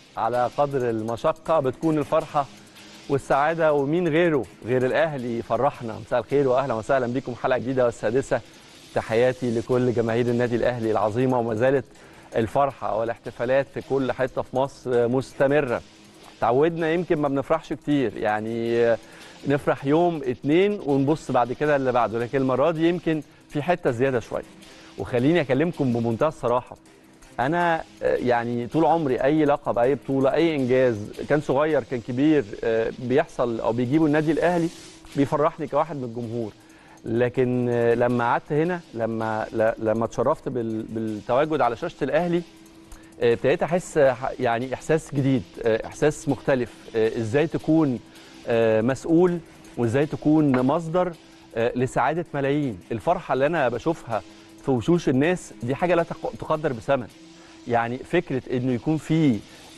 على قدر المشقه بتكون الفرحه والسعاده ومين غيره غير الاهلي يفرحنا مساء الخير واهلا وسهلا بكم حلقه جديده والسادسه تحياتي لكل جماهير النادي الاهلي العظيمه وما زالت الفرحه والاحتفالات في كل حته في مصر مستمره تعودنا يمكن ما بنفرحش كتير يعني نفرح يوم اتنين ونبص بعد كده اللي بعده لكن المره دي يمكن في حته زياده شويه وخليني اكلمكم بمنتهى الصراحه انا يعني طول عمري اي لقب اي بطوله اي انجاز كان صغير كان كبير بيحصل او بيجيبوا النادي الاهلي بيفرحني كواحد من الجمهور لكن لما قعدت هنا لما لما اتشرفت بالتواجد على شاشه الاهلي ابتديت احس يعني احساس جديد احساس مختلف ازاي تكون مسؤول وازاي تكون مصدر لسعاده ملايين الفرحه اللي انا بشوفها في وشوش الناس دي حاجه لا تقدر بثمن يعني فكره انه يكون في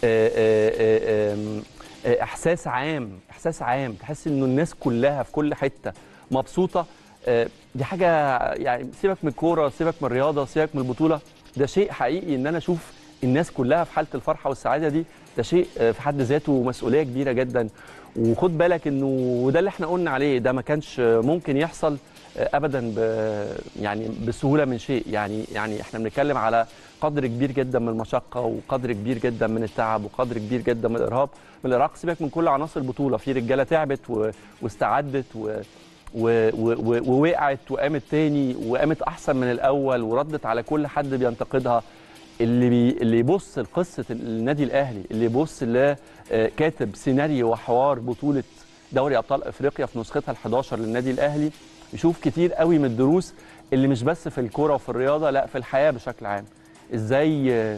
احساس عام احساس عام تحس انه الناس كلها في كل حته مبسوطه دي حاجه يعني سيبك من الكوره سيبك من الرياضه سيبك من البطوله ده شيء حقيقي ان انا اشوف الناس كلها في حاله الفرحه والسعاده دي ده شيء في حد ذاته مسؤوليه كبيره جدا وخد بالك انه وده اللي احنا قلنا عليه ده ما كانش ممكن يحصل ابدا ب يعني بسهوله من شيء يعني يعني احنا بنتكلم على قدر كبير جدا من المشقه وقدر كبير جدا من التعب وقدر كبير جدا من الارهاق من الارهاق سيبك من كل عناصر البطوله في رجاله تعبت و... واستعدت و... و... و... ووقعت وقامت تاني وقامت احسن من الاول وردت على كل حد بينتقدها اللي بي... اللي يبص لقصه النادي الاهلي اللي يبص لكاتب سيناريو وحوار بطوله دوري ابطال افريقيا في نسختها ال11 للنادي الاهلي يشوف كتير قوي من الدروس اللي مش بس في الكوره وفي الرياضه لا في الحياه بشكل عام ازاي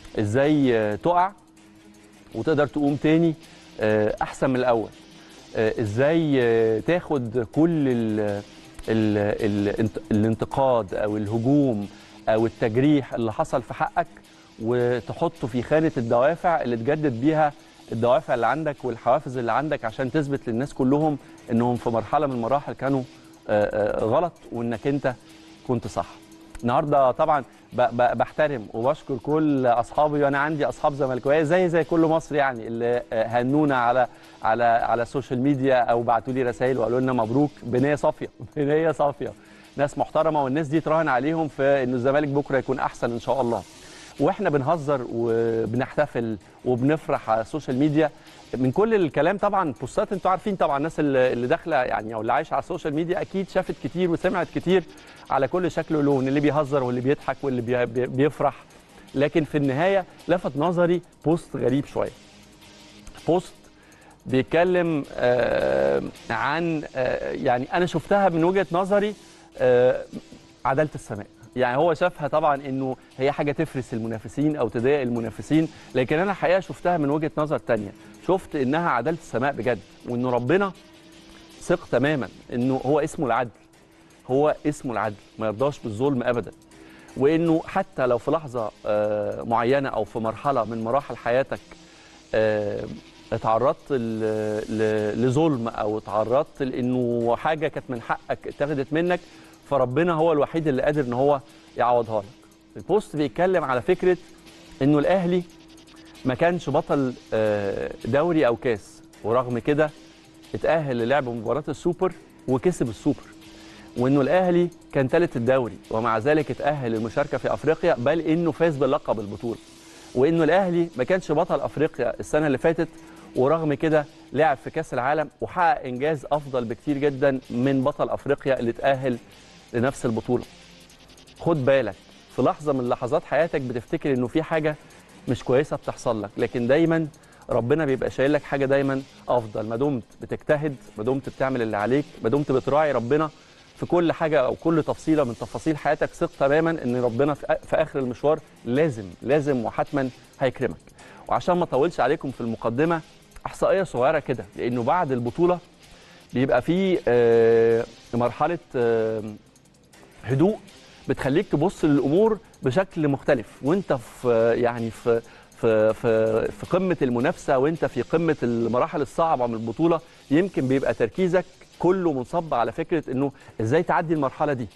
ازاي تقع وتقدر تقوم تاني احسن من الاول ازاي تاخد كل ال ال ال الانتقاد او الهجوم او التجريح اللي حصل في حقك وتحطه في خانه الدوافع اللي تجدد بيها الدوافع اللي عندك والحوافز اللي عندك عشان تثبت للناس كلهم انهم في مرحله من المراحل كانوا غلط وانك انت كنت صح النهارده طبعا بحترم وبشكر كل اصحابي وانا عندي اصحاب زملكاويه زي زي كل مصر يعني اللي هنونا على على على السوشيال ميديا او بعتوا لي رسائل وقالوا لنا مبروك بنيه صافيه بنيه صافيه ناس محترمه والناس دي تراهن عليهم في انه الزمالك بكره يكون احسن ان شاء الله واحنا بنهزر وبنحتفل وبنفرح على السوشيال ميديا من كل الكلام طبعا بوستات انتوا عارفين طبعا الناس اللي داخله يعني او اللي عايشه على السوشيال ميديا اكيد شافت كتير وسمعت كتير على كل شكل ولون اللي بيهزر واللي بيضحك واللي بيفرح لكن في النهايه لفت نظري بوست غريب شويه بوست بيتكلم آه عن آه يعني انا شفتها من وجهه نظري آه عداله السماء يعني هو شافها طبعا انه هي حاجه تفرس المنافسين او تضايق المنافسين لكن انا الحقيقه شفتها من وجهه نظر تانية شفت انها عداله السماء بجد وانه ربنا ثق تماما انه هو اسمه العدل هو اسمه العدل ما يرضاش بالظلم ابدا وانه حتى لو في لحظه معينه او في مرحله من مراحل حياتك اتعرضت لظلم او اتعرضت لانه حاجه كانت من حقك اتاخدت منك فربنا هو الوحيد اللي قادر ان هو يعوضها لك البوست بيتكلم على فكره انه الاهلي ما كانش بطل دوري او كاس ورغم كده اتاهل للعب مباراه السوبر وكسب السوبر وانه الاهلي كان ثالث الدوري ومع ذلك اتاهل للمشاركه في افريقيا بل انه فاز بلقب البطوله وانه الاهلي ما كانش بطل افريقيا السنه اللي فاتت ورغم كده لعب في كاس العالم وحقق انجاز افضل بكتير جدا من بطل افريقيا اللي اتاهل لنفس البطوله خد بالك في لحظه من لحظات حياتك بتفتكر انه في حاجه مش كويسه بتحصل لك لكن دايما ربنا بيبقى شايل لك حاجه دايما افضل ما دمت بتجتهد ما دمت بتعمل اللي عليك ما دمت بتراعي ربنا في كل حاجه او كل تفصيله من تفاصيل حياتك ثق تماما ان ربنا في اخر المشوار لازم لازم وحتما هيكرمك وعشان ما اطولش عليكم في المقدمه احصائيه صغيره كده لانه بعد البطوله بيبقى في مرحله هدوء بتخليك تبص للامور بشكل مختلف وانت في يعني في في في في قمه المنافسه وانت في قمه المراحل الصعبه من البطوله يمكن بيبقى تركيزك كله منصب على فكره انه ازاي تعدي المرحله دي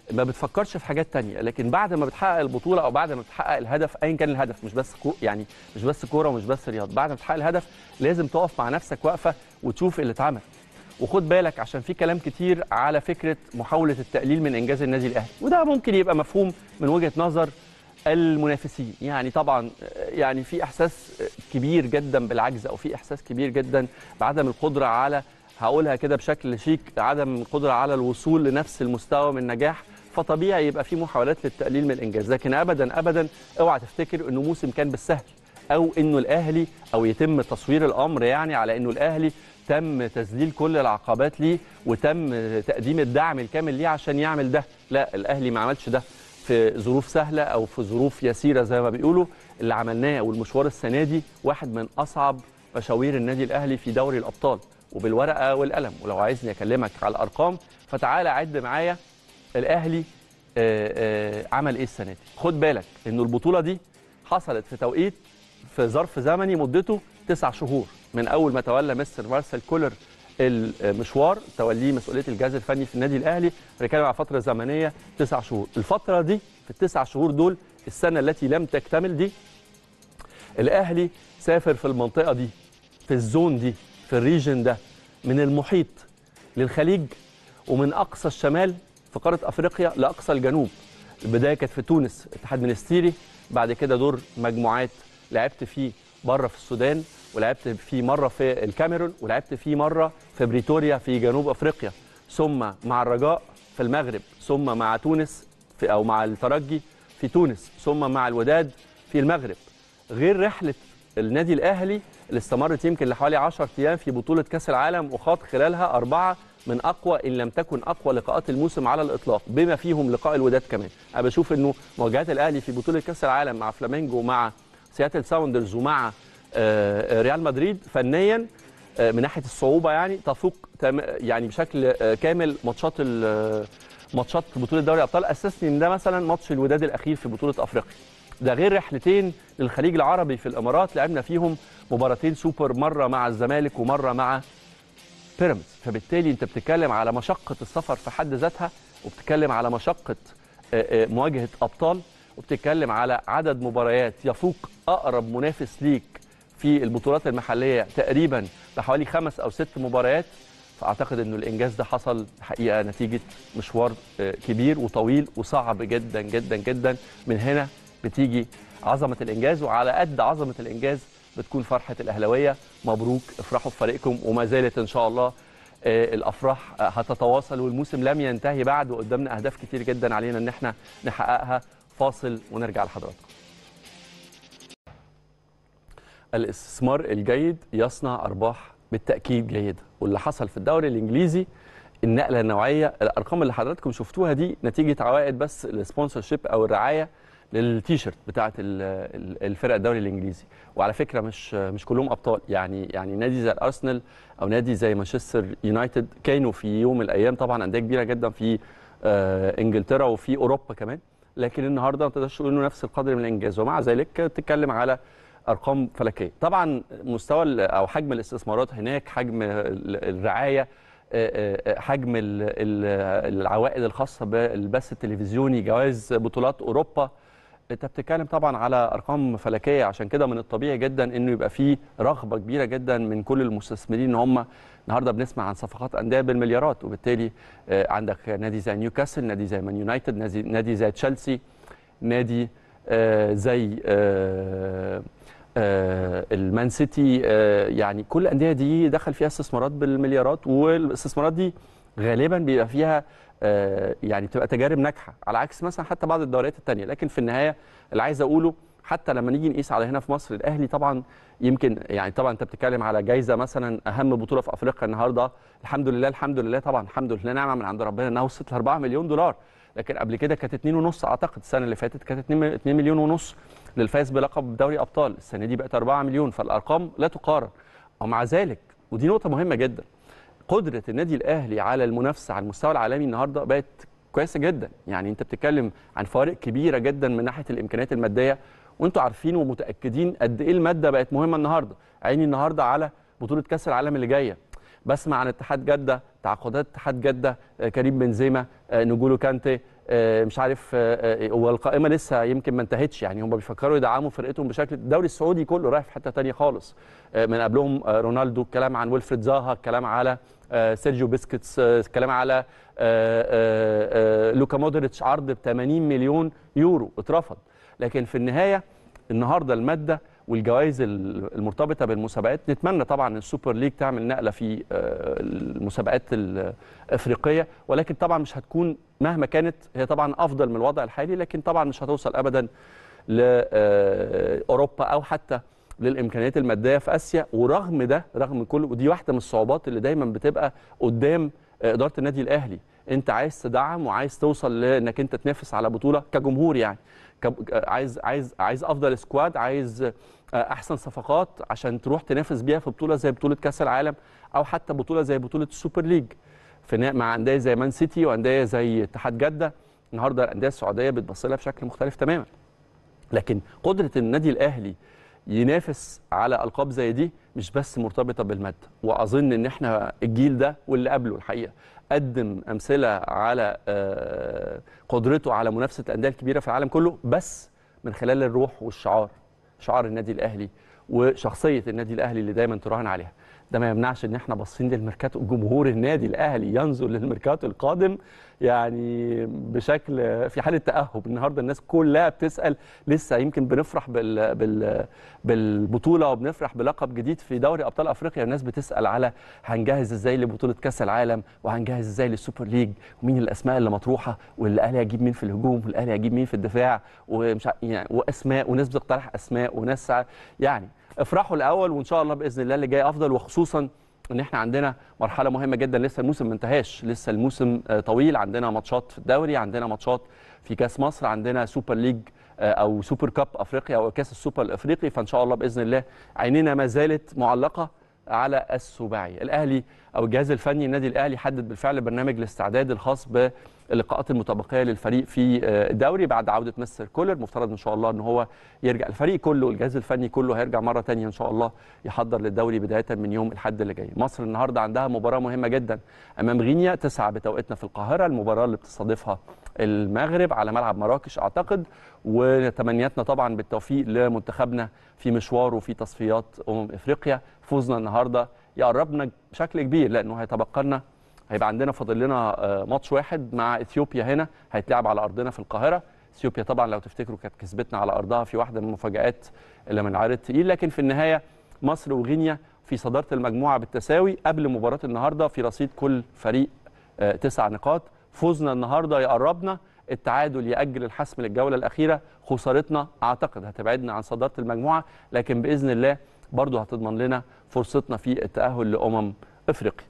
ما بتفكرش في حاجات تانية لكن بعد ما بتحقق البطوله او بعد ما بتحقق الهدف ايا كان الهدف مش بس كو يعني مش بس كوره ومش بس رياضه بعد ما تحقق الهدف لازم تقف مع نفسك واقفه وتشوف اللي اتعمل وخد بالك عشان في كلام كتير على فكره محاوله التقليل من انجاز النادي الاهلي وده ممكن يبقى مفهوم من وجهه نظر المنافسين يعني طبعا يعني في احساس كبير جدا بالعجز او في احساس كبير جدا بعدم القدره على هقولها كده بشكل شيك عدم القدره على الوصول لنفس المستوى من النجاح فطبيعي يبقى في محاولات للتقليل من الانجاز لكن ابدا ابدا اوعى تفتكر انه موسم كان بالسهل او انه الاهلي او يتم تصوير الامر يعني على انه الاهلي تم تذليل كل العقبات ليه وتم تقديم الدعم الكامل ليه عشان يعمل ده لا الاهلي ما عملش ده في ظروف سهله او في ظروف يسيره زي ما بيقولوا اللي عملناه والمشوار السنه دي واحد من اصعب مشاوير النادي الاهلي في دوري الابطال وبالورقه والقلم ولو عايزني اكلمك على الارقام فتعالى عد معايا الاهلي آآ آآ عمل ايه السنه دي خد بالك انه البطوله دي حصلت في توقيت في ظرف زمني مدته تسع شهور من اول ما تولى مستر مارسيل كولر المشوار توليه مسؤوليه الجهاز الفني في النادي الاهلي بنتكلم على فتره زمنيه تسع شهور الفتره دي في التسع شهور دول السنه التي لم تكتمل دي الاهلي سافر في المنطقه دي في الزون دي في الريجن ده من المحيط للخليج ومن اقصى الشمال في قاره افريقيا لاقصى الجنوب البدايه كانت في تونس اتحاد منستيري بعد كده دور مجموعات لعبت فيه بره في السودان ولعبت فيه مره في الكاميرون ولعبت فيه مره في بريتوريا في جنوب افريقيا ثم مع الرجاء في المغرب ثم مع تونس في او مع الترجي في تونس ثم مع الوداد في المغرب غير رحله النادي الاهلي اللي استمرت يمكن لحوالي 10 ايام في بطوله كاس العالم وخاض خلالها اربعه من اقوى ان لم تكن اقوى لقاءات الموسم على الاطلاق بما فيهم لقاء الوداد كمان انا بشوف انه مواجهات الاهلي في بطوله كاس العالم مع فلامينجو ومع سياتل ساوندرز ومع ريال مدريد فنيا من ناحيه الصعوبه يعني تفوق يعني بشكل كامل ماتشات ماتشات بطوله دوري الابطال اسسني ان ده مثلا ماتش الوداد الاخير في بطوله افريقيا ده غير رحلتين للخليج العربي في الامارات لعبنا فيهم مباراتين سوبر مره مع الزمالك ومره مع بيراميدز فبالتالي انت بتتكلم على مشقه السفر في حد ذاتها وبتتكلم على مشقه مواجهه ابطال وبتتكلم على عدد مباريات يفوق اقرب منافس ليك في البطولات المحليه تقريبا بحوالي خمس او ست مباريات فاعتقد انه الانجاز ده حصل حقيقه نتيجه مشوار كبير وطويل وصعب جدا جدا جدا من هنا بتيجي عظمه الانجاز وعلى قد عظمه الانجاز بتكون فرحه الاهلاويه مبروك افرحوا بفريقكم وما زالت ان شاء الله الافراح هتتواصل والموسم لم ينتهي بعد وقدامنا اهداف كتير جدا علينا ان احنا نحققها فاصل ونرجع لحضراتكم الاستثمار الجيد يصنع ارباح بالتاكيد جيده واللي حصل في الدوري الانجليزي النقله النوعيه الارقام اللي حضراتكم شفتوها دي نتيجه عوائد بس السبونسر شيب او الرعايه للتيشيرت بتاعه الفرق الدوري الانجليزي وعلى فكره مش مش كلهم ابطال يعني يعني نادي زي الارسنال او نادي زي مانشستر يونايتد كانوا في يوم من الايام طبعا انديه كبيره جدا في انجلترا وفي اوروبا كمان لكن النهارده ما تقدرش تقول انه نفس القدر من الانجاز ومع ذلك تتكلم على ارقام فلكيه طبعا مستوى او حجم الاستثمارات هناك حجم الرعايه حجم العوائد الخاصه بالبث التلفزيوني جوائز بطولات اوروبا انت بتتكلم طبعا على ارقام فلكيه عشان كده من الطبيعي جدا انه يبقى في رغبه كبيره جدا من كل المستثمرين ان هم النهارده بنسمع عن صفقات انديه بالمليارات وبالتالي عندك نادي زي نيوكاسل نادي زي مان يونايتد نادي نادي زي تشيلسي نادي زي المان سيتي يعني كل الانديه دي دخل فيها استثمارات بالمليارات والاستثمارات دي غالبا بيبقى فيها يعني بتبقى تجارب ناجحه على عكس مثلا حتى بعض الدوريات الثانيه لكن في النهايه اللي عايز اقوله حتى لما نيجي نقيس على هنا في مصر الاهلي طبعا يمكن يعني طبعا انت بتتكلم على جايزه مثلا اهم بطوله في افريقيا النهارده الحمد لله الحمد لله طبعا الحمد لله نعمه من عند ربنا انها وصلت ل 4 مليون دولار لكن قبل كده كانت 2.5 اعتقد السنه اللي فاتت كانت 2 مليون ونص للفائز بلقب دوري ابطال السنه دي بقت 4 مليون فالارقام لا تقارن ومع ذلك ودي نقطه مهمه جدا قدره النادي الاهلي على المنافسه على المستوى العالمي النهارده بقت كويسه جدا يعني انت بتتكلم عن فوارق كبيره جدا من ناحيه الامكانيات الماديه وانتوا عارفين ومتاكدين قد ايه الماده بقت مهمه النهارده عيني النهارده على بطوله كاس العالم اللي جايه بسمع عن اتحاد جده تعاقدات اتحاد جده كريم بنزيما نجولو كانتي آه، مش عارف آه، آه، والقائمه لسه يمكن ما انتهتش يعني هم بيفكروا يدعموا فرقتهم بشكل الدوري السعودي كله رايح في حته تانية خالص آه، من قبلهم آه، رونالدو الكلام عن ويلفريد زاها الكلام على آه، سيرجيو بيسكيتس آه، الكلام على آه، آه، آه، لوكا مودريتش عرض ب 80 مليون يورو اترفض لكن في النهايه النهارده الماده والجوائز ال- المرتبطه بالمسابقات نتمنى طبعا السوبر ليج تعمل نقله في آه، المسابقات الافريقيه ولكن طبعا مش هتكون مهما كانت هي طبعا افضل من الوضع الحالي لكن طبعا مش هتوصل ابدا لاوروبا او حتى للامكانيات الماديه في اسيا ورغم ده رغم كل ودي واحده من الصعوبات اللي دايما بتبقى قدام آه، اداره النادي الاهلي انت عايز تدعم وعايز توصل لانك انت تنافس على بطوله كجمهور يعني كب- آه، عايز عايز عايز افضل سكواد عايز آه، احسن صفقات عشان تروح تنافس بيها في بطوله زي بطوله كاس العالم او حتى بطوله زي بطوله السوبر ليج في نا- مع انديه زي مان سيتي وانديه زي اتحاد جده النهارده الانديه السعوديه بتبص لها بشكل مختلف تماما لكن قدره النادي الاهلي ينافس على القاب زي دي مش بس مرتبطه بالماده واظن ان احنا الجيل ده واللي قبله الحقيقه قدم امثله على آه، قدرته على منافسه الانديه الكبيره في العالم كله بس من خلال الروح والشعار شعار النادي الاهلي وشخصيه النادي الاهلي اللي دايما تراهن عليها ده ما يمنعش ان احنا باصين للميركاتو جمهور النادي الاهلي ينظر للميركاتو القادم يعني بشكل في حاله تاهب النهارده الناس كلها بتسال لسه يمكن بنفرح بال بال بالبطوله وبنفرح بلقب جديد في دوري ابطال افريقيا الناس بتسال على هنجهز ازاي لبطوله كاس العالم وهنجهز ازاي للسوبر ليج ومين الاسماء اللي مطروحه والاهلي هيجيب مين في الهجوم والاهلي هيجيب مين في الدفاع ومش ع- يعني واسماء وناس بتقترح اسماء وناس ع- يعني افرحوا الاول وان شاء الله باذن الله اللي جاي افضل وخصوصا ان احنا عندنا مرحله مهمه جدا لسه الموسم ما انتهاش لسه الموسم آه، طويل عندنا ماتشات في الدوري عندنا ماتشات في كاس مصر عندنا سوبر ليج آه، او سوبر كاب افريقيا او كاس السوبر الافريقي فان شاء الله باذن الله عينينا ما زالت معلقه على السباعي الاهلي او الجهاز الفني النادي الاهلي حدد بالفعل برنامج الاستعداد الخاص باللقاءات المتبقيه للفريق في آه، الدوري بعد عوده مستر كولر مفترض ان شاء الله ان هو يرجع الفريق كله الجهاز الفني كله هيرجع مره تانية ان شاء الله يحضر للدوري بدايه من يوم الاحد اللي جاي مصر النهارده عندها مباراه مهمه جدا امام غينيا تسعة بتوقيتنا في القاهره المباراه اللي بتستضيفها المغرب على ملعب مراكش اعتقد وتمنياتنا طبعا بالتوفيق لمنتخبنا في مشواره في تصفيات امم افريقيا فوزنا النهارده يقربنا بشكل كبير لانه هيتبقى لنا هيبقى عندنا فاضل لنا آه، ماتش واحد مع اثيوبيا هنا هيتلعب على ارضنا في القاهره اثيوبيا طبعا لو تفتكروا كانت كسبتنا على ارضها في واحده من المفاجات اللي من عيار التقيل لكن في النهايه مصر وغينيا في صداره المجموعه بالتساوي قبل مباراه النهارده في رصيد كل فريق آه، تسع نقاط فوزنا النهارده يقربنا التعادل يأجل الحسم للجولة الأخيرة خسارتنا أعتقد هتبعدنا عن صدارة المجموعة لكن بإذن الله برضو هتضمن لنا فرصتنا في التأهل لأمم أفريقيا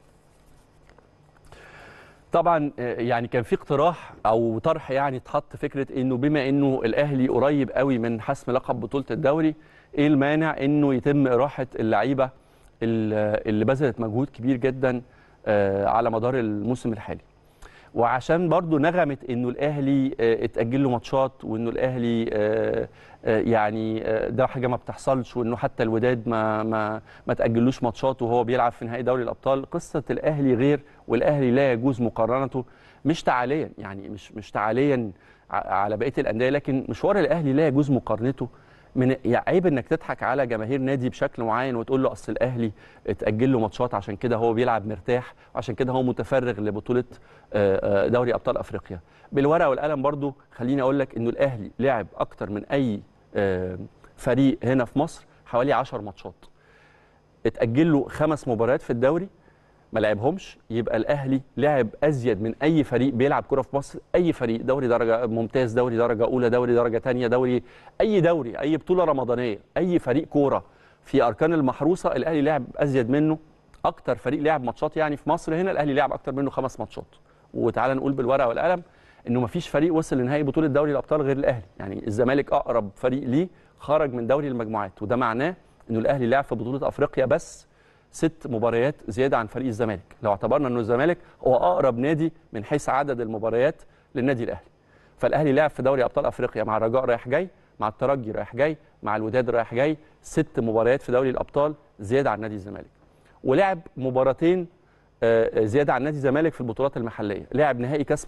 طبعا آه، يعني كان في اقتراح او طرح يعني اتحط فكره انه بما انه الاهلي قريب قوي من حسم لقب بطوله الدوري ايه المانع انه يتم اراحه اللعيبه ال- اللي بذلت مجهود كبير جدا آه، على مدار الموسم الحالي وعشان برضو نغمه انه الاهلي آه، اتاجل له ماتشات وانه الاهلي آه، آه، يعني آه، ده حاجه ما بتحصلش وانه حتى الوداد ما ما ما تاجلوش ماتشات وهو بيلعب في نهائي دوري الابطال قصه الاهلي غير والاهلي لا يجوز مقارنته مش تعاليا يعني مش مش تعاليا ع- على بقيه الانديه لكن مشوار الاهلي لا يجوز مقارنته من يعني عيب انك تضحك على جماهير نادي بشكل معين وتقول له اصل الاهلي اتاجل له ماتشات عشان كده هو بيلعب مرتاح وعشان كده هو متفرغ لبطوله آه، آه، دوري ابطال افريقيا بالورقه والقلم برضو خليني اقول لك انه الاهلي لعب اكتر من اي آه، فريق هنا في مصر حوالي 10 ماتشات اتاجل له خمس مباريات في الدوري ما لعبهمش يبقى الاهلي لعب ازيد من اي فريق بيلعب كره في مصر اي فريق دوري درجه ممتاز دوري درجه اولى دوري درجه ثانيه دوري اي دوري اي بطوله رمضانيه اي فريق كوره في اركان المحروسه الاهلي لعب ازيد منه اكتر فريق لعب ماتشات يعني في مصر هنا الاهلي لعب اكتر منه خمس ماتشات وتعالى نقول بالورقه والقلم انه ما فيش فريق وصل لنهائي بطوله دوري الابطال غير الاهلي يعني الزمالك اقرب فريق ليه خرج من دوري المجموعات وده معناه انه الاهلي لعب في بطوله افريقيا بس ست مباريات زياده عن فريق الزمالك لو اعتبرنا انه الزمالك هو اقرب نادي من حيث عدد المباريات للنادي الاهلي فالاهلي لعب في دوري ابطال افريقيا مع الرجاء رايح جاي مع الترجي رايح جاي مع الوداد رايح جاي ست مباريات في دوري الابطال زياده عن نادي الزمالك ولعب مباراتين آه، زياده عن نادي الزمالك في البطولات المحليه لعب نهائي كاس مصر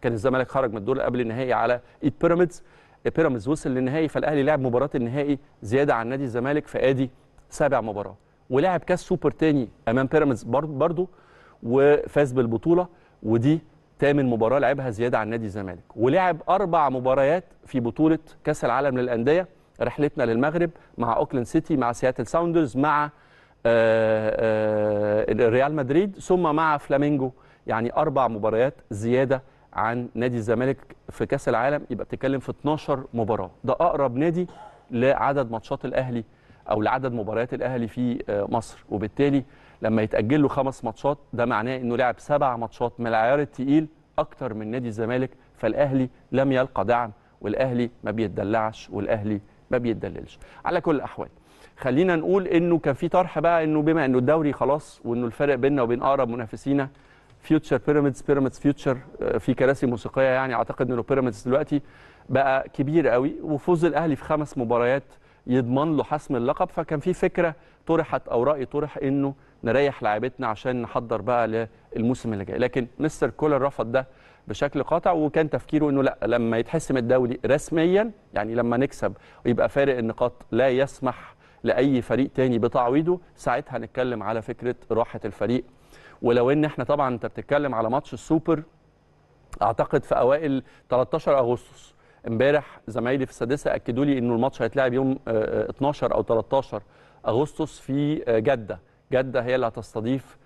كان الزمالك خرج من الدور قبل النهائي على ايد بيراميدز بيراميدز وصل للنهائي فالاهلي لعب مباراه النهائي زياده عن نادي الزمالك فادي سابع مباراه ولعب كاس سوبر تاني امام بيراميدز برضه وفاز بالبطوله ودي تامن مباراه لعبها زياده عن نادي الزمالك ولعب اربع مباريات في بطوله كاس العالم للانديه رحلتنا للمغرب مع اوكلاند سيتي مع سياتل ساوندرز مع آآ آآ ريال مدريد ثم مع فلامينجو يعني اربع مباريات زياده عن نادي الزمالك في كاس العالم يبقى بتتكلم في 12 مباراه ده اقرب نادي لعدد ماتشات الاهلي او لعدد مباريات الاهلي في مصر وبالتالي لما يتاجل له خمس ماتشات ده معناه انه لعب سبع ماتشات من العيار الثقيل اكتر من نادي الزمالك فالاهلي لم يلقى دعم والاهلي ما بيتدلعش والاهلي ما بيتدللش على كل الاحوال خلينا نقول انه كان في طرح بقى انه بما انه الدوري خلاص وانه الفرق بيننا وبين اقرب منافسينا فيوتشر بيراميدز بيراميدز فيوتشر في كراسي موسيقيه يعني اعتقد انه بيراميدز دلوقتي بقى كبير قوي وفوز الاهلي في خمس مباريات يضمن له حسم اللقب فكان في فكره طرحت او راي طرح انه نريح لاعبتنا عشان نحضر بقى للموسم اللي جاي لكن مستر كولر رفض ده بشكل قاطع وكان تفكيره انه لا لما يتحسم الدوري رسميا يعني لما نكسب ويبقى فارق النقاط لا يسمح لاي فريق تاني بتعويضه ساعتها نتكلم على فكره راحه الفريق ولو ان احنا طبعا انت بتتكلم على ماتش السوبر اعتقد في اوائل 13 اغسطس امبارح زمايلي في السادسه اكدوا لي انه الماتش هيتلعب يوم 12 او 13 اغسطس في جده جده هي اللي هتستضيف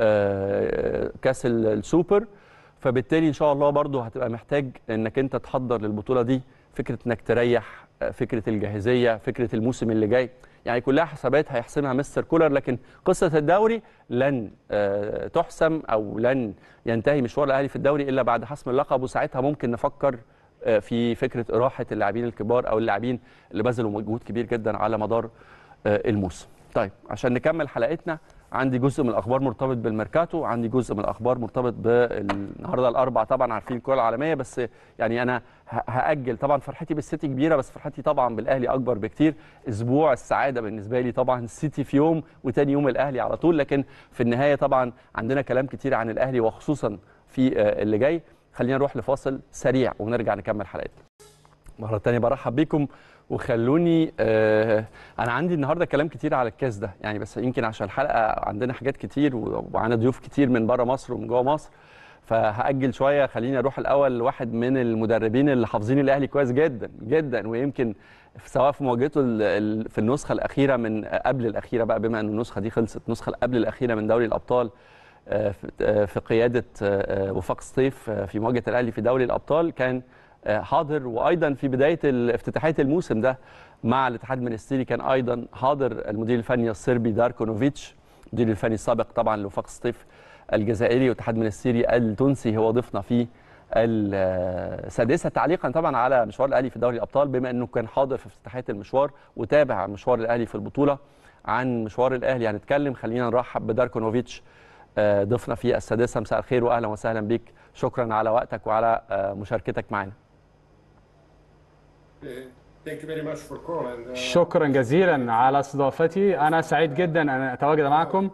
كاس السوبر فبالتالي ان شاء الله برضو هتبقى محتاج انك انت تحضر للبطوله دي فكره انك تريح فكره الجاهزيه فكره الموسم اللي جاي يعني كلها حسابات هيحسمها مستر كولر لكن قصه الدوري لن تحسم او لن ينتهي مشوار الاهلي في الدوري الا بعد حسم اللقب وساعتها ممكن نفكر في فكره راحه اللاعبين الكبار او اللاعبين اللي بذلوا مجهود كبير جدا على مدار الموسم. طيب عشان نكمل حلقتنا عندي جزء من الاخبار مرتبط بالميركاتو عندي جزء من الاخبار مرتبط بالنهارده الاربع طبعا عارفين الكره العالميه بس يعني انا هاجل طبعا فرحتي بالسيتي كبيره بس فرحتي طبعا بالاهلي اكبر بكتير اسبوع السعاده بالنسبه لي طبعا السيتي في يوم وتاني يوم الاهلي على طول لكن في النهايه طبعا عندنا كلام كتير عن الاهلي وخصوصا في اللي جاي خلينا نروح لفاصل سريع ونرجع نكمل حلقتنا مره ثانيه برحب بيكم وخلوني آه انا عندي النهارده كلام كتير على الكاس ده يعني بس يمكن عشان الحلقه عندنا حاجات كتير وعندنا ضيوف كتير من بره مصر ومن جوه مصر فهاجل شويه خليني اروح الاول لواحد من المدربين اللي حافظين الاهلي كويس جدا جدا ويمكن سواء في مواجهته في النسخه الاخيره من قبل الاخيره بقى بما ان النسخه دي خلصت النسخه قبل الاخيره من دوري الابطال في قياده وفاق سطيف في مواجهه الاهلي في دوري الابطال كان حاضر وايضا في بدايه افتتاحيه الموسم ده مع الاتحاد المنستيري كان ايضا حاضر المدير الفني الصربي داركو نوفيتش المدير الفني السابق طبعا لوفاق سطيف الجزائري والاتحاد المنستيري التونسي هو ضيفنا في السادسه تعليقا طبعا على مشوار الاهلي في دوري الابطال بما انه كان حاضر في افتتاحيه المشوار وتابع مشوار الاهلي في البطوله عن مشوار الاهلي هنتكلم خلينا نرحب بداركو نوفيتش ضيفنا في السادسه مساء الخير واهلا وسهلا بك شكرا على وقتك وعلى مشاركتك معنا شكرا جزيلا على استضافتي انا سعيد جدا ان اتواجد معكم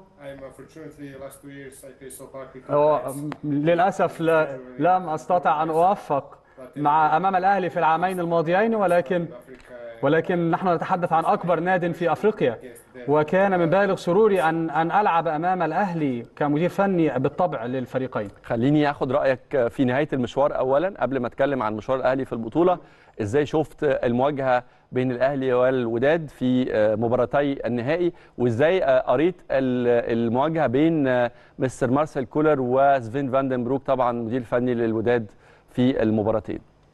للاسف لا لم استطع ان اوفق مع امام الاهلي في العامين الماضيين ولكن ولكن نحن نتحدث عن اكبر ناد في افريقيا وكان من بالغ سروري ان ان العب امام الاهلي كمدير فني بالطبع للفريقين خليني اخد رايك في نهايه المشوار اولا قبل ما اتكلم عن مشوار الاهلي في البطوله ازاي شفت المواجهه بين الاهلي والوداد في مباراتي النهائي وازاي قريت المواجهه بين مستر مارسيل كولر وسفين فاندنبروك طبعا مدير فني للوداد في المباراتين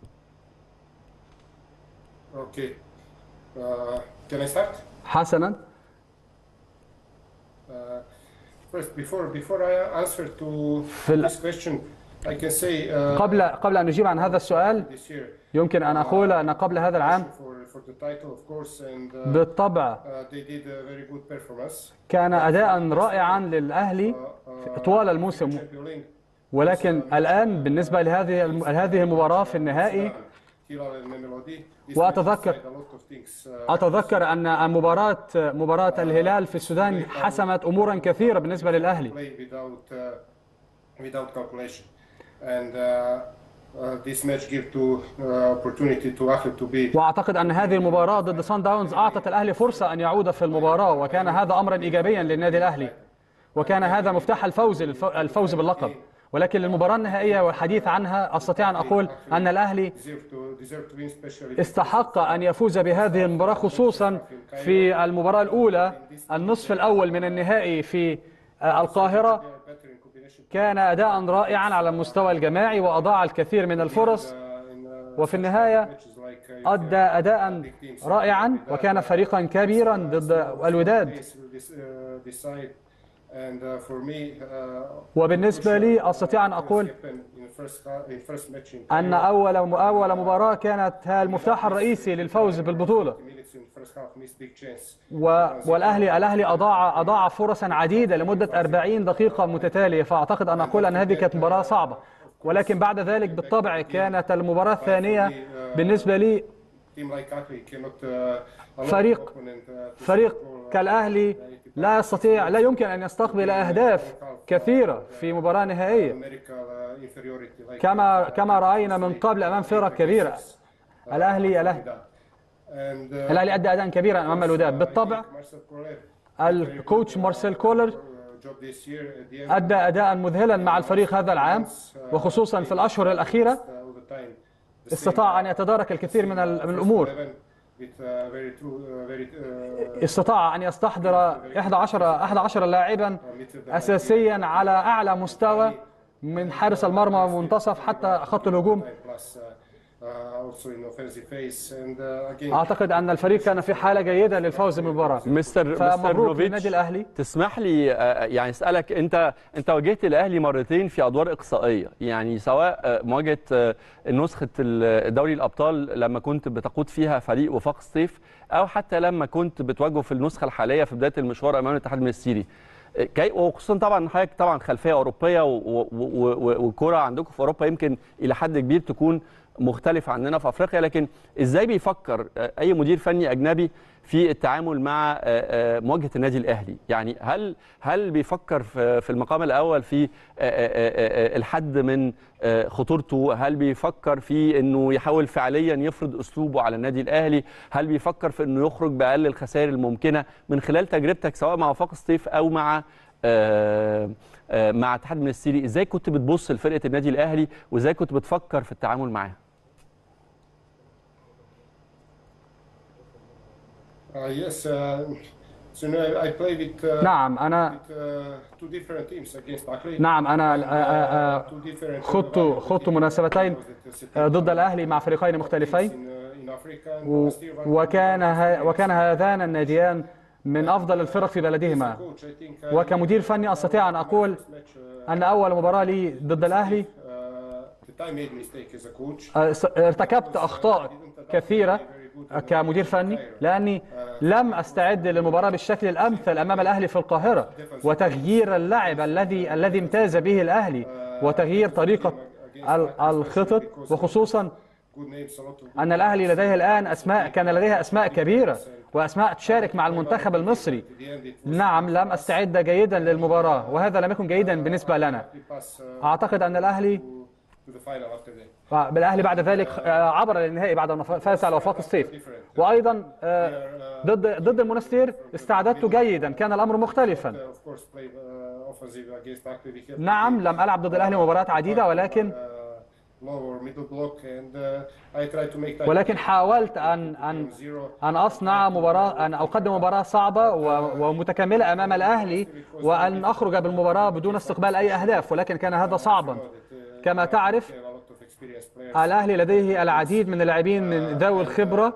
اوكي can I start? حسنا Uh, first, before before I answer to ال- this question, I can say uh, قبل قبل ان نجيب عن هذا السؤال this year يمكن ان اقول ان قبل هذا العام for for the title, of course, and uh, بالطبع uh, they did a very good performance. كان اداء رائعا للاهلي Uh, طوال الموسم Champions League, ولكن الان بالنسبه لهذه الم- هذه المباراه في النهائي Hilal and Mamelodi. This وأتذكر- match decided a lot of things, uh, اتذكر ان مباراه مباراه الهلال في السودان حسمت امورا كثيره بالنسه للاهلي play without uh, without calculation. And uh, uh, this match give to uh, opportunity to Ahly to be واعتقد ان هذه المباراه ضد سان داونز اعطت الاهلي فرصه ان يعود في المباراه وكان هذا امرا ايجابيا للنادي الاهلي وكان هذا مفتاح الفوز الف- الفوز باللقب ولكن للمباراه النهائيه والحديث عنها استطيع ان اقول ان الاهلي deserve to deserve to win, especially استحق ان يفوز بهذه المباراه خصوصا في المباراه الاولى النصف الاول من النهائي في آه، القاهره better in combination كان اداء رائعا على المستوى الجماعي واضاع الكثير من الفرص uh, in uh, وفي النهايه matches like uh, ادى اداء رائعا وكان فريقا كبيرا ضد الوداد this will this, uh, decide. And uh, for me, uh, وبالنسبه لي استطيع ان اقول happened in first uh, in first match in ان اول اول مباراه كانت ها المفتاح الرئيسي للفوز بالبطوله minutes in first half missed big chance. و... والاهلي الاهلي اضاع اضاع فرصا عديده لمده 40 دقيقه متتاليه فاعتقد ان اقول ان هذه كانت مباراه صعبه ولكن بعد ذلك بالطبع كانت المباراه الثانيه بالنسبه لي Team like Akli cannot uh, allow فريق- the opponent, uh, to فريق score, uh, كالاهلي لا يستطيع لا يمكن ان يستقبل اهداف كثيره في مباراه نهائيه numerical uh, inferiority like كما كما راينا من قبل امام فرق كبيره الاهلي الاهلي and uh, الاهلي ادى اداء كبيرا امام الوداد بالطبع Marcel Koller الكوتش مارسيل كولر uh, job this year at the end ادى اداء مذهلا مع الفريق هذا العام وخصوصا في الاشهر الاخيره uh, all the time. The استطاع ان يتدارك الكثير من ال- من الامور 11 with uh, very true, uh, very uh, استطاع ان يستحضر 11 11 لاعبا اساسيا على اعلى مستوى من حارس المرمى ومنتصف حتى خط الهجوم plus uh, uh, also in offensive phase and uh, again اعتقد ان الفريق كان في حاله جيده للفوز بالمباراه مستر مستر فمبروك نوفيتش للنادي الاهلي تسمح لي آه، يعني اسالك انت انت واجهت الاهلي مرتين في ادوار اقصائيه يعني سواء آه، مواجهه آه، نسخه ال- دوري الابطال لما كنت بتقود فيها فريق وفاق سطيف او حتى لما كنت بتواجهه في النسخه الحاليه في بدايه المشوار امام الاتحاد المنستيري آه، كي وخصوصا طبعا حضرتك طبعا خلفيه اوروبيه و- و- و- و- والكره عندكم في اوروبا يمكن الى حد كبير تكون مختلف عننا في افريقيا لكن ازاي بيفكر آه، اي مدير فني اجنبي في التعامل مع آه، آه، مواجهه النادي الاهلي يعني هل هل بيفكر في في المقام الاول في آه، آه، آه، الحد من آه، خطورته هل بيفكر في انه يحاول فعليا يفرض اسلوبه على النادي الاهلي هل بيفكر في انه يخرج باقل الخسائر الممكنه من خلال تجربتك سواء مع وفاق سطيف او مع آه، آه، مع اتحاد منستيري ازاي كنت بتبص لفرقه النادي الاهلي وازاي كنت بتفكر في التعامل معاها uh, yes uh, so now I, I play with uh, نعم انا with, uh, two different teams against Akli نعم انا آه، آه، uh, two different خضت خضت مناسبتين آه، ضد الاهلي مع فريقين مختلفين in, uh, in Africa and و- last year one وكان ه- وكان هذان الناديان من افضل الفرق في بلدهما coach I think uh, وكمدير فني استطيع ان اقول match uh, ان اول مباراه لي ضد الاهلي uh, that I made mistake as a coach آه، س- ارتكبت اخطاء كثيره كمدير فني لاني لم استعد للمباراه بالشكل الامثل امام الاهلي في القاهره وتغيير اللعب الذي الذي امتاز به الاهلي وتغيير طريقه ال- الخطط وخصوصا good names a lot of ان الاهلي لديه الان اسماء كان لديها اسماء كبيره واسماء تشارك مع المنتخب المصري at the end it was نعم لم استعد جيدا للمباراه وهذا لم يكن جيدا بالنسبه لنا we pass uh, اعتقد ان الاهلي to the final after that بالاهلي بعد ذلك آه، عبر للنهائي بعد ما فاز على وفاق الصيف وايضا آه، ضد ضد المنستير استعددت جيدا كان الامر مختلفا of course played uh, offensive against Akli we had نعم لم العب ضد الاهلي مباريات عديده ولكن uh, lower middle block and uh, I tried to make that ولكن حاولت ان ان zero ان اصنع مباراه ان اقدم مباراه صعبه و- ومتكامله امام الاهلي وان اخرج بالمباراه بدون استقبال اي اهداف ولكن كان هذا صعبا كما تعرف a lot of experienced players الاهلي لديه العديد من اللاعبين من ذوي الخبره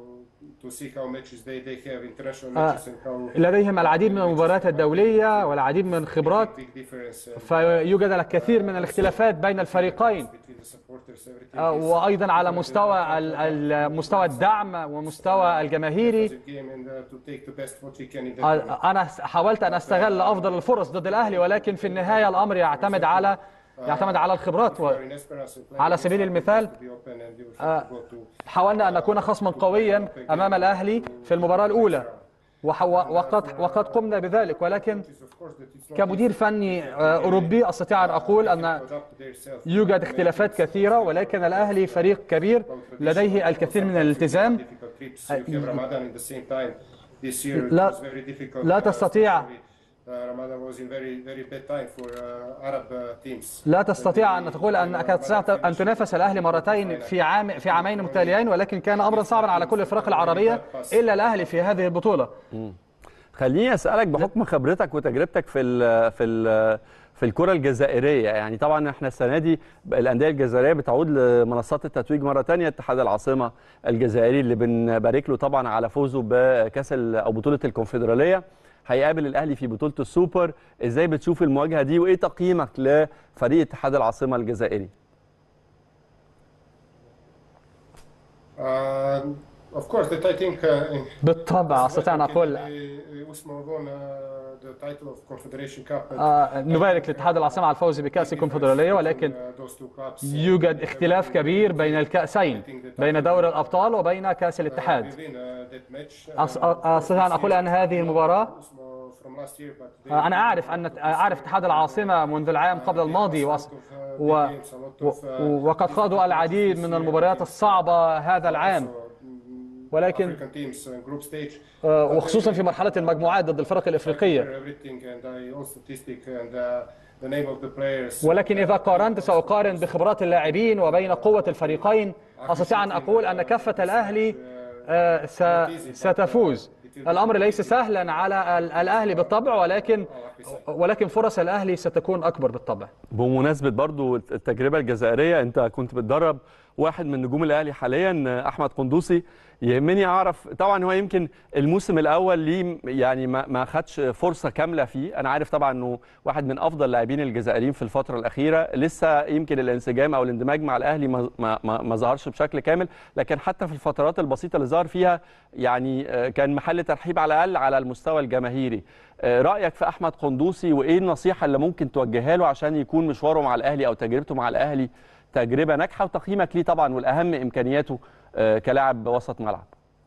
to to see how matches they they have international matches and how لديهم العديد من المباريات الدوليه والعديد من الخبرات big difference uh, فيوجد الكثير من الاختلافات بين الفريقين between the supporters everything آه، وايضا على مستوى ال- ال- مستوى الدعم ومستوى الجماهيري is a game and uh, to take the best what we can in that moment. آه، انا حاولت ان استغل افضل الفرص ضد الاهلي ولكن في النهايه الامر يعتمد على يعتمد على الخبرات و- We're in Esperance and playing على against سبيل Akli المثال to be open and you have to go to حاولنا ان نكون خصما قويا امام الاهلي في المباراه الاولى وح- وقد وقد قمنا بذلك ولكن Of course, that it's not كمدير فني آه، أوروبي أستطيع أن أقول أن adapt themselves. يوجد اختلافات كثيرة ولكن الأهلي فريق كبير لديه الكثير من الالتزام Difficult trips. You have Ramadan in the same time. This year it لا- was very difficult. لا uh, تستطيع- especially, uh, Ramadan was in very very bad time for uh, Arab uh, teams. لا تستطيع أن تقول أنك تستطيع أن تنافس الأهلي مرتين في عام في عامين متتاليين ولكن كان أمرا صعبا على كل الفرق العربية إلا الأهلي في هذه البطولة خليني اسالك بحكم خبرتك وتجربتك في ال في ال في الكره الجزائريه يعني طبعا احنا السنه دي الانديه الجزائريه بتعود لمنصات التتويج مره ثانيه اتحاد العاصمه الجزائري اللي بنبارك له طبعا على فوزه بكاس ال- او بطوله الكونفدراليه هيقابل الاهلي في بطوله السوبر ازاي بتشوف المواجهه دي وايه تقييمك لفريق اتحاد العاصمه الجزائري Uh, of course, that I think. Uh, بالطبع أستطيع أن أقول Usman won uh, the title of Confederation Cup. and آه، نبارك لاتحاد العاصمة على الفوز بكأس الكونفدرالية ولكن uh, those two clubs. يوجد اختلاف كبير بين الكأسين بين دوري الأبطال وبين كأس الاتحاد We win uh, that match. أس- أ- أستطيع أن أقول أن هذه المباراة Usman from last year, but they أنا أعرف أن أعرف اتحاد العاصمة منذ العام قبل الماضي وأص- و... و... وقد خاضوا العديد من المباريات الصعبة هذا العام ولكن African teams in group stage. آه، وخصوصا في مرحلة المجموعات ضد الفرق الإفريقية Everything and I all statistic and uh, the name of the players. ولكن إذا قارنت سأقارن بخبرات اللاعبين وبين قوة الفريقين أستطيع أن أقول أن كفة الأهلي آه، س- ستفوز الأمر ليس سهلا على ال- الأهلي بالطبع ولكن ولكن فرص الأهلي ستكون أكبر بالطبع بمناسبه برضو التجربه الجزائريه انت كنت بتدرب واحد من نجوم الاهلي حاليا احمد قندوسي يهمني اعرف طبعا هو يمكن الموسم الاول ليه يعني ما ما خدش فرصه كامله فيه انا عارف طبعا انه واحد من افضل اللاعبين الجزائريين في الفتره الاخيره لسه يمكن الانسجام او الاندماج مع الاهلي ما ما ما ما ظهرش بشكل كامل لكن حتى في الفترات البسيطه اللي ظهر فيها يعني آه، كان محل ترحيب على الاقل على المستوى الجماهيري آه، رايك في احمد قندوسي وايه النصيحه اللي ممكن توجهها له عشان يكون مشواره مع الاهلي او تجربته مع الاهلي تجربه ناجحه وتقييمك ليه طبعا والاهم امكانياته آه، كلاعب وسط ملعب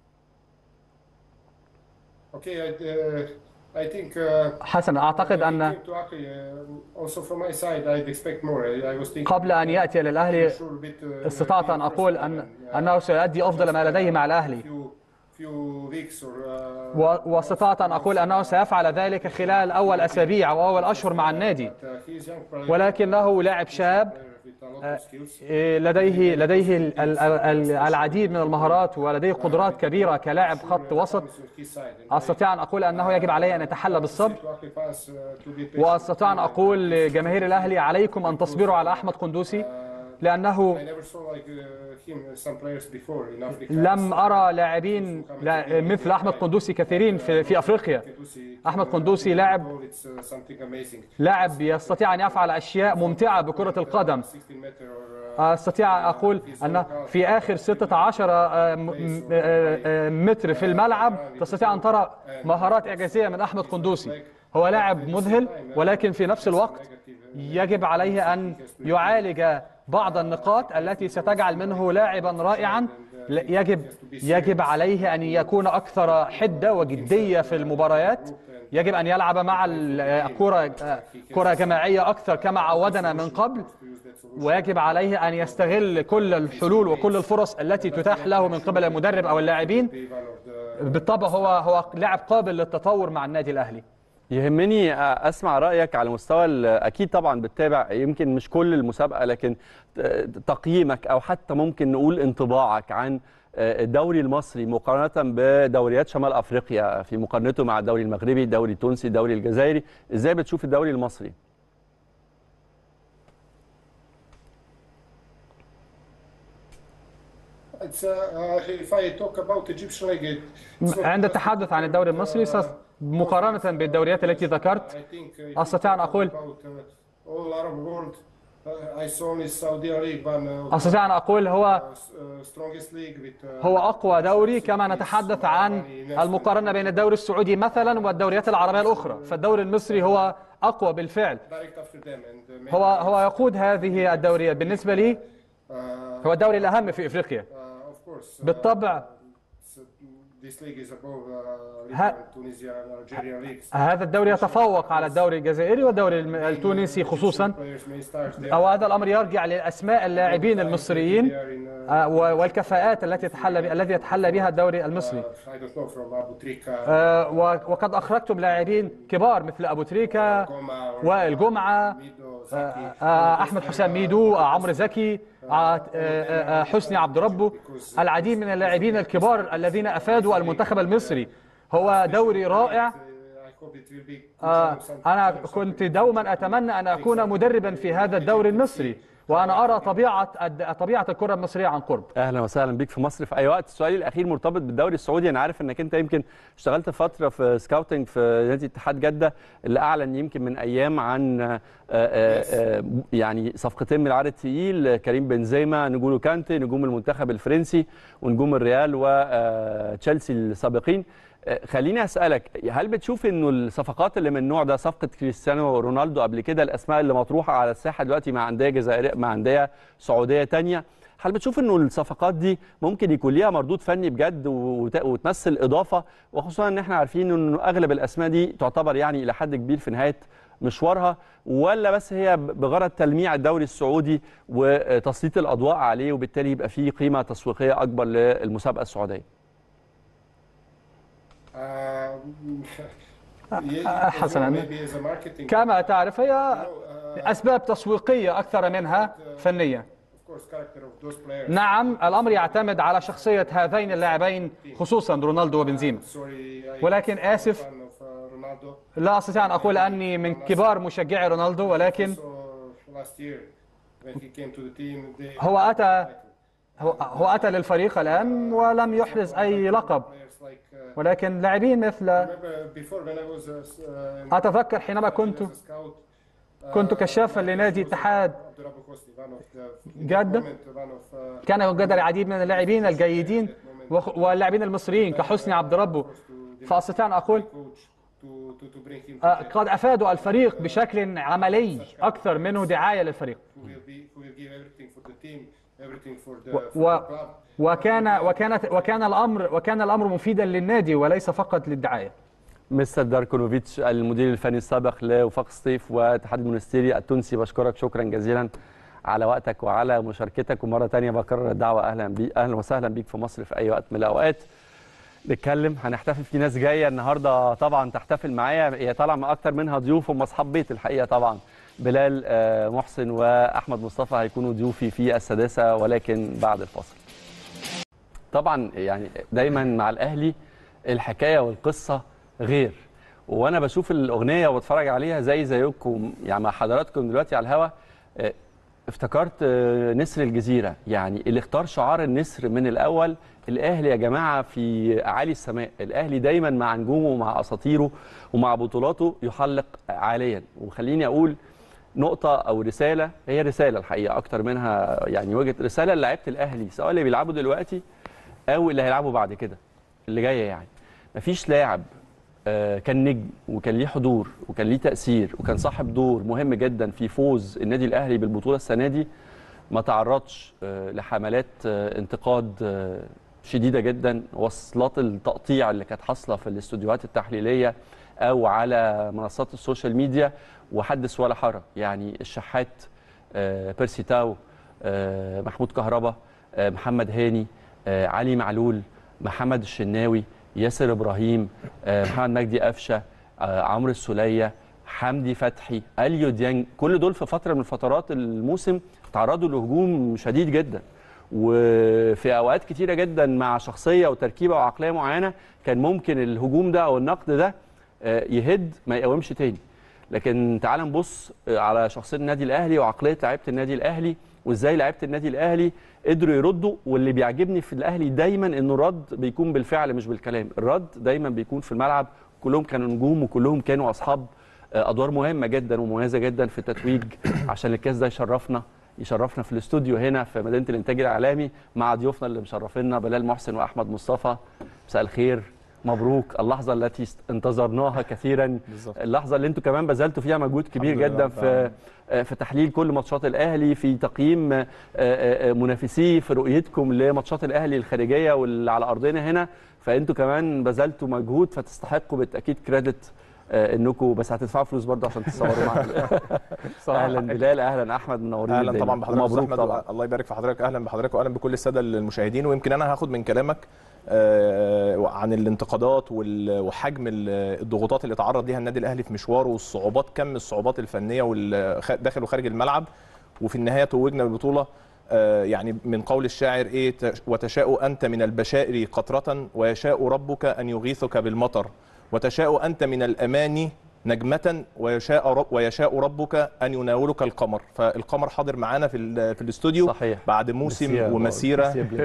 Okay, I, uh, I think. Uh, حسنا أعتقد أن came to Acre, uh, also from my side, I'd expect more. I, I was thinking. قبل أن يأتي للأهلي sure a bit, uh, استطعت أن أقول أن أنه سيؤدي أفضل ما لديه مع الأهلي few few weeks or. Uh, و- واستطعت أن أقول أنه سيفعل ذلك خلال أول أسابيع أو أول أشهر مع النادي but, uh, he is young, probably ولكنه لاعب شاب player with a lot of skills. إيه، لديه لديه ال- ال- ال- العديد من المهارات ولديه قدرات كبيرة كلاعب خط وسط Comes with his side. And أستطيع أن أقول أنه يجب علي أن أتحلى بالصبر to Acre fans uh, to be patient. وأستطيع أن أقول لجماهير الأهلي عليكم أن تصبروا على أحمد قندوسي لأنه I never saw like uh, him uh, some players before in Africa. لم أرى لاعبين لا- مثل أحمد قندوسي كثيرين في في أفريقيا Kudusi, أحمد قندوسي لاعب goal, it's uh, something amazing. لاعب يستطيع أن يفعل أشياء ممتعة بكرة القدم 16 meter or uh, أستطيع أقول أن في آخر 16 آه، م- م- آه، آه، متر في الملعب تستطيع أن ترى مهارات إعجازية من أحمد قندوسي هو لاعب مذهل ولكن في نفس الوقت يجب عليه أن يعالج بعض النقاط التي ستجعل منه لاعبا رائعا ل- يجب يجب عليه أن يكون أكثر حدة وجدية في المباريات يجب أن يلعب مع الكرة كرة جماعية أكثر كما عودنا من قبل ويجب عليه أن يستغل كل الحلول وكل الفرص التي تتاح له من قبل المدرب أو اللاعبين be one of the بالطبع هو هو لاعب قابل للتطور مع النادي الأهلي يهمني اسمع رايك على مستوى ال- اكيد طبعا بتتابع يمكن مش كل المسابقه لكن ت- تقييمك او حتى ممكن نقول انطباعك عن الدوري المصري مقارنه بدوريات شمال افريقيا في مقارنته مع الدوري المغربي الدوري التونسي الدوري الجزائري ازاي بتشوف الدوري المصري It's, uh, uh, if I talk about Egyptian league, it- it's not عند just, التحدث عن الدوري المصري س- مقارنة بالدوريات التي ذكرت I think, uh, if أستطيع you أن أقول- talk about, uh, all Arab world, uh, I saw only Saudi League one uh, أستطيع أن أقول هو uh, strongest league with uh, هو أقوى دوري كما نتحدث عن المقارنة بين الدوري السعودي مثلا والدوريات العربية الأخرى فالدوري المصري هو أقوى بالفعل direct after them and uh, هو هو يقود هذه الدوريات بالنسبة لي uh, هو الدوري الأهم في إفريقيا uh, of course uh, بالطبع it's, uh, this league is above uh, ها- Libya and Tunisia and Algeria leagues. هذا الدوري يتفوق على الدوري الجزائري والدوري الم- التونسي خصوصا Players may start there. أو هذا الأمر يرجع لأسماء اللاعبين المصريين They are in, uh, آه، و- والكفاءات التي يتحلى ب- الذي يتحلى بها الدوري المصري uh, I don't know from Abu Trika, آه، و- وقد أخرجتم لاعبين كبار مثل أبو تريكة Goma, or وائل جمعة Mido, آه، Zaki. آه، أحمد حسام ميدو آه، عمرو زكي آه، آه، آه، حسني عبد ربه العديد من اللاعبين الكبار الذين أفادوا المنتخب المصري هو دوري رائع Uh, I hope it will be good آه، chance and- أنا كنت دوما أتمنى أن أكون مدربا في هذا الدوري المصري وأنا أرى طبيعة الد- طبيعة الكرة المصرية عن قرب اهلا وسهلا بيك في مصر في اي وقت السؤال الاخير مرتبط بالدوري السعودي انا عارف انك انت يمكن اشتغلت فتره في سكاوتنج في نادي اتحاد جده اللي اعلن يمكن من ايام عن آه، آه، آه، يعني صفقتين من العدد الثقيل كريم بنزيما نجولو كانتي نجوم المنتخب الفرنسي ونجوم الريال وتشيلسي السابقين آه، خليني اسالك هل بتشوف انه الصفقات اللي من النوع ده صفقه كريستيانو رونالدو قبل كده الاسماء اللي مطروحه على الساحه دلوقتي مع انديه جزائريه مع انديه سعوديه تانية هل بتشوف انه الصفقات دي ممكن يكون ليها مردود فني بجد وت- وتمثل اضافه وخصوصا ان احنا عارفين انه اغلب الاسماء دي تعتبر يعني الى حد كبير في نهايه مشوارها ولا بس هي ب- بغرض تلميع الدوري السعودي وتسليط الاضواء عليه وبالتالي يبقى فيه قيمه تسويقيه اكبر للمسابقه السعوديه Um, حسنا. maybe as a marketing كما تعرف هي uh, أسباب تسويقية أكثر منها فنية of course character of those players نعم الأمر يعتمد على شخصية هذين اللاعبين خصوصا رونالدو وبنزيما sorry I ولكن am آسف. fan of uh, Ronaldo لا أستطيع أن أقول أني من كبار مشجعي رونالدو ولكن so last year when he came to the team they هو أتى هو, هو أتى للفريق الآن ولم يحرز أي لقب players like uh, ولكن لاعبين مثل remember before when I was uh, uh, أتذكر حينما كنت as a scout كنت كشافا لنادي اتحاد عبد الرب حسني one of the جدة. moment one of uh, كان يوجد العديد من اللاعبين الجيدين وخ- واللاعبين المصريين كحسني عبد ربه فأستطيع أن أقول coach to to to bring him to آه، the- قد أفادوا الفريق بشكل عملي أكثر منه دعاية للفريق who will be who will give everything for the team everything for the, for و- the club وكان وكانت وكان الأمر وكان الأمر مفيدا للنادي وليس فقط للدعاية مستر داركونوفيتش المدير الفني السابق لوفاق الصيف واتحاد المونستيري التونسي بشكرك شكرا جزيلا على وقتك وعلى مشاركتك ومره تانية بكرر الدعوه اهلا بي اهلا وسهلا بيك في مصر في اي وقت من الاوقات نتكلم هنحتفل في ناس جايه النهارده طبعا تحتفل معايا هي طالعه مع اكتر منها ضيوف هم اصحاب بيت الحقيقه طبعا بلال آه، محسن واحمد مصطفى هيكونوا ضيوفي في السادسه ولكن بعد الفاصل طبعا يعني دايما مع الاهلي الحكايه والقصه غير وانا بشوف الاغنيه وبتفرج عليها زي زيكم يعني مع حضراتكم دلوقتي على الهوا آه، افتكرت آه، نسر الجزيره يعني اللي اختار شعار النسر من الاول الاهلي يا جماعه في اعالي السماء الاهلي دايما مع نجومه ومع اساطيره ومع بطولاته يحلق عاليا وخليني اقول نقطة أو رسالة هي رسالة الحقيقة أكتر منها يعني وجهة رسالة لعيبة الأهلي سواء اللي بيلعبوا دلوقتي أو اللي هيلعبوا بعد كده اللي جاية يعني مفيش لاعب آه، كان نجم وكان ليه حضور وكان ليه تأثير وكان صاحب دور مهم جدا في فوز النادي الأهلي بالبطولة السنة دي ما تعرضش آه، لحملات آه، انتقاد آه، شديدة جدا وصلات التقطيع اللي كانت حاصلة في الاستوديوهات التحليلية أو على منصات السوشيال ميديا وحدث ولا حرج يعني الشحات آه، بيرسي تاو آه، محمود كهربا آه، محمد هاني آه، علي معلول محمد الشناوي ياسر ابراهيم آه، محمد مجدي قفشه آه، عمرو السوليه حمدي فتحي اليو ديانج كل دول في فتره من فترات الموسم تعرضوا لهجوم شديد جدا وفي اوقات كتيره جدا مع شخصيه وتركيبه وعقليه معينه كان ممكن الهجوم ده او النقد ده آه، يهد ما يقومش تاني لكن تعال نبص على شخصيه النادي الاهلي وعقليه لعيبه النادي الاهلي وازاي لعيبه النادي الاهلي قدروا يردوا واللي بيعجبني في الاهلي دايما انه الرد بيكون بالفعل مش بالكلام الرد دايما بيكون في الملعب كلهم كانوا نجوم وكلهم كانوا اصحاب آه، ادوار مهمه جدا ومميزه جدا في التتويج عشان الكاس ده يشرفنا يشرفنا في الاستوديو هنا في مدينه الانتاج الاعلامي مع ضيوفنا اللي مشرفينا بلال محسن واحمد مصطفى مساء الخير مبروك اللحظه التي است- انتظرناها كثيرا بالظبط. اللحظه اللي انتوا كمان بذلتوا فيها مجهود كبير الحمد لله جدا رب في العالمين. آه، في تحليل كل ماتشات الاهلي في تقييم آه، آه، آه، منافسيه في رؤيتكم لماتشات الاهلي الخارجيه واللي على ارضنا هنا فانتوا كمان بذلتوا مجهود فتستحقوا بالتاكيد كريدت آه، انكم بس هتدفعوا فلوس برضه عشان تصوروا معانا صراحة. اهلا بلال اهلا احمد منورين اهلا دايماً. طبعا بحضرتك أستاذ مبروك أحمد، طبعا الله يبارك في حضرتك اهلا بحضرتك واهلا بكل الساده المشاهدين ويمكن انا هاخد من كلامك آه، عن الانتقادات وال- وحجم ال- الضغوطات اللي تعرض ليها النادي الاهلي في مشواره والصعوبات كم الصعوبات الفنيه وال- خ- داخل وخارج الملعب وفي النهايه توجنا بالبطوله آه، يعني من قول الشاعر ايه تش- وتشاء انت من البشائر قطره ويشاء ربك ان يغيثك بالمطر وتشاء انت من الاماني نجمة ويشاء رب ويشاء ربك ان يناولك القمر، فالقمر حاضر معانا في ال- في الاستوديو صحيح بعد موسم ميرسي يا ومسيره ميرسي يا بلال.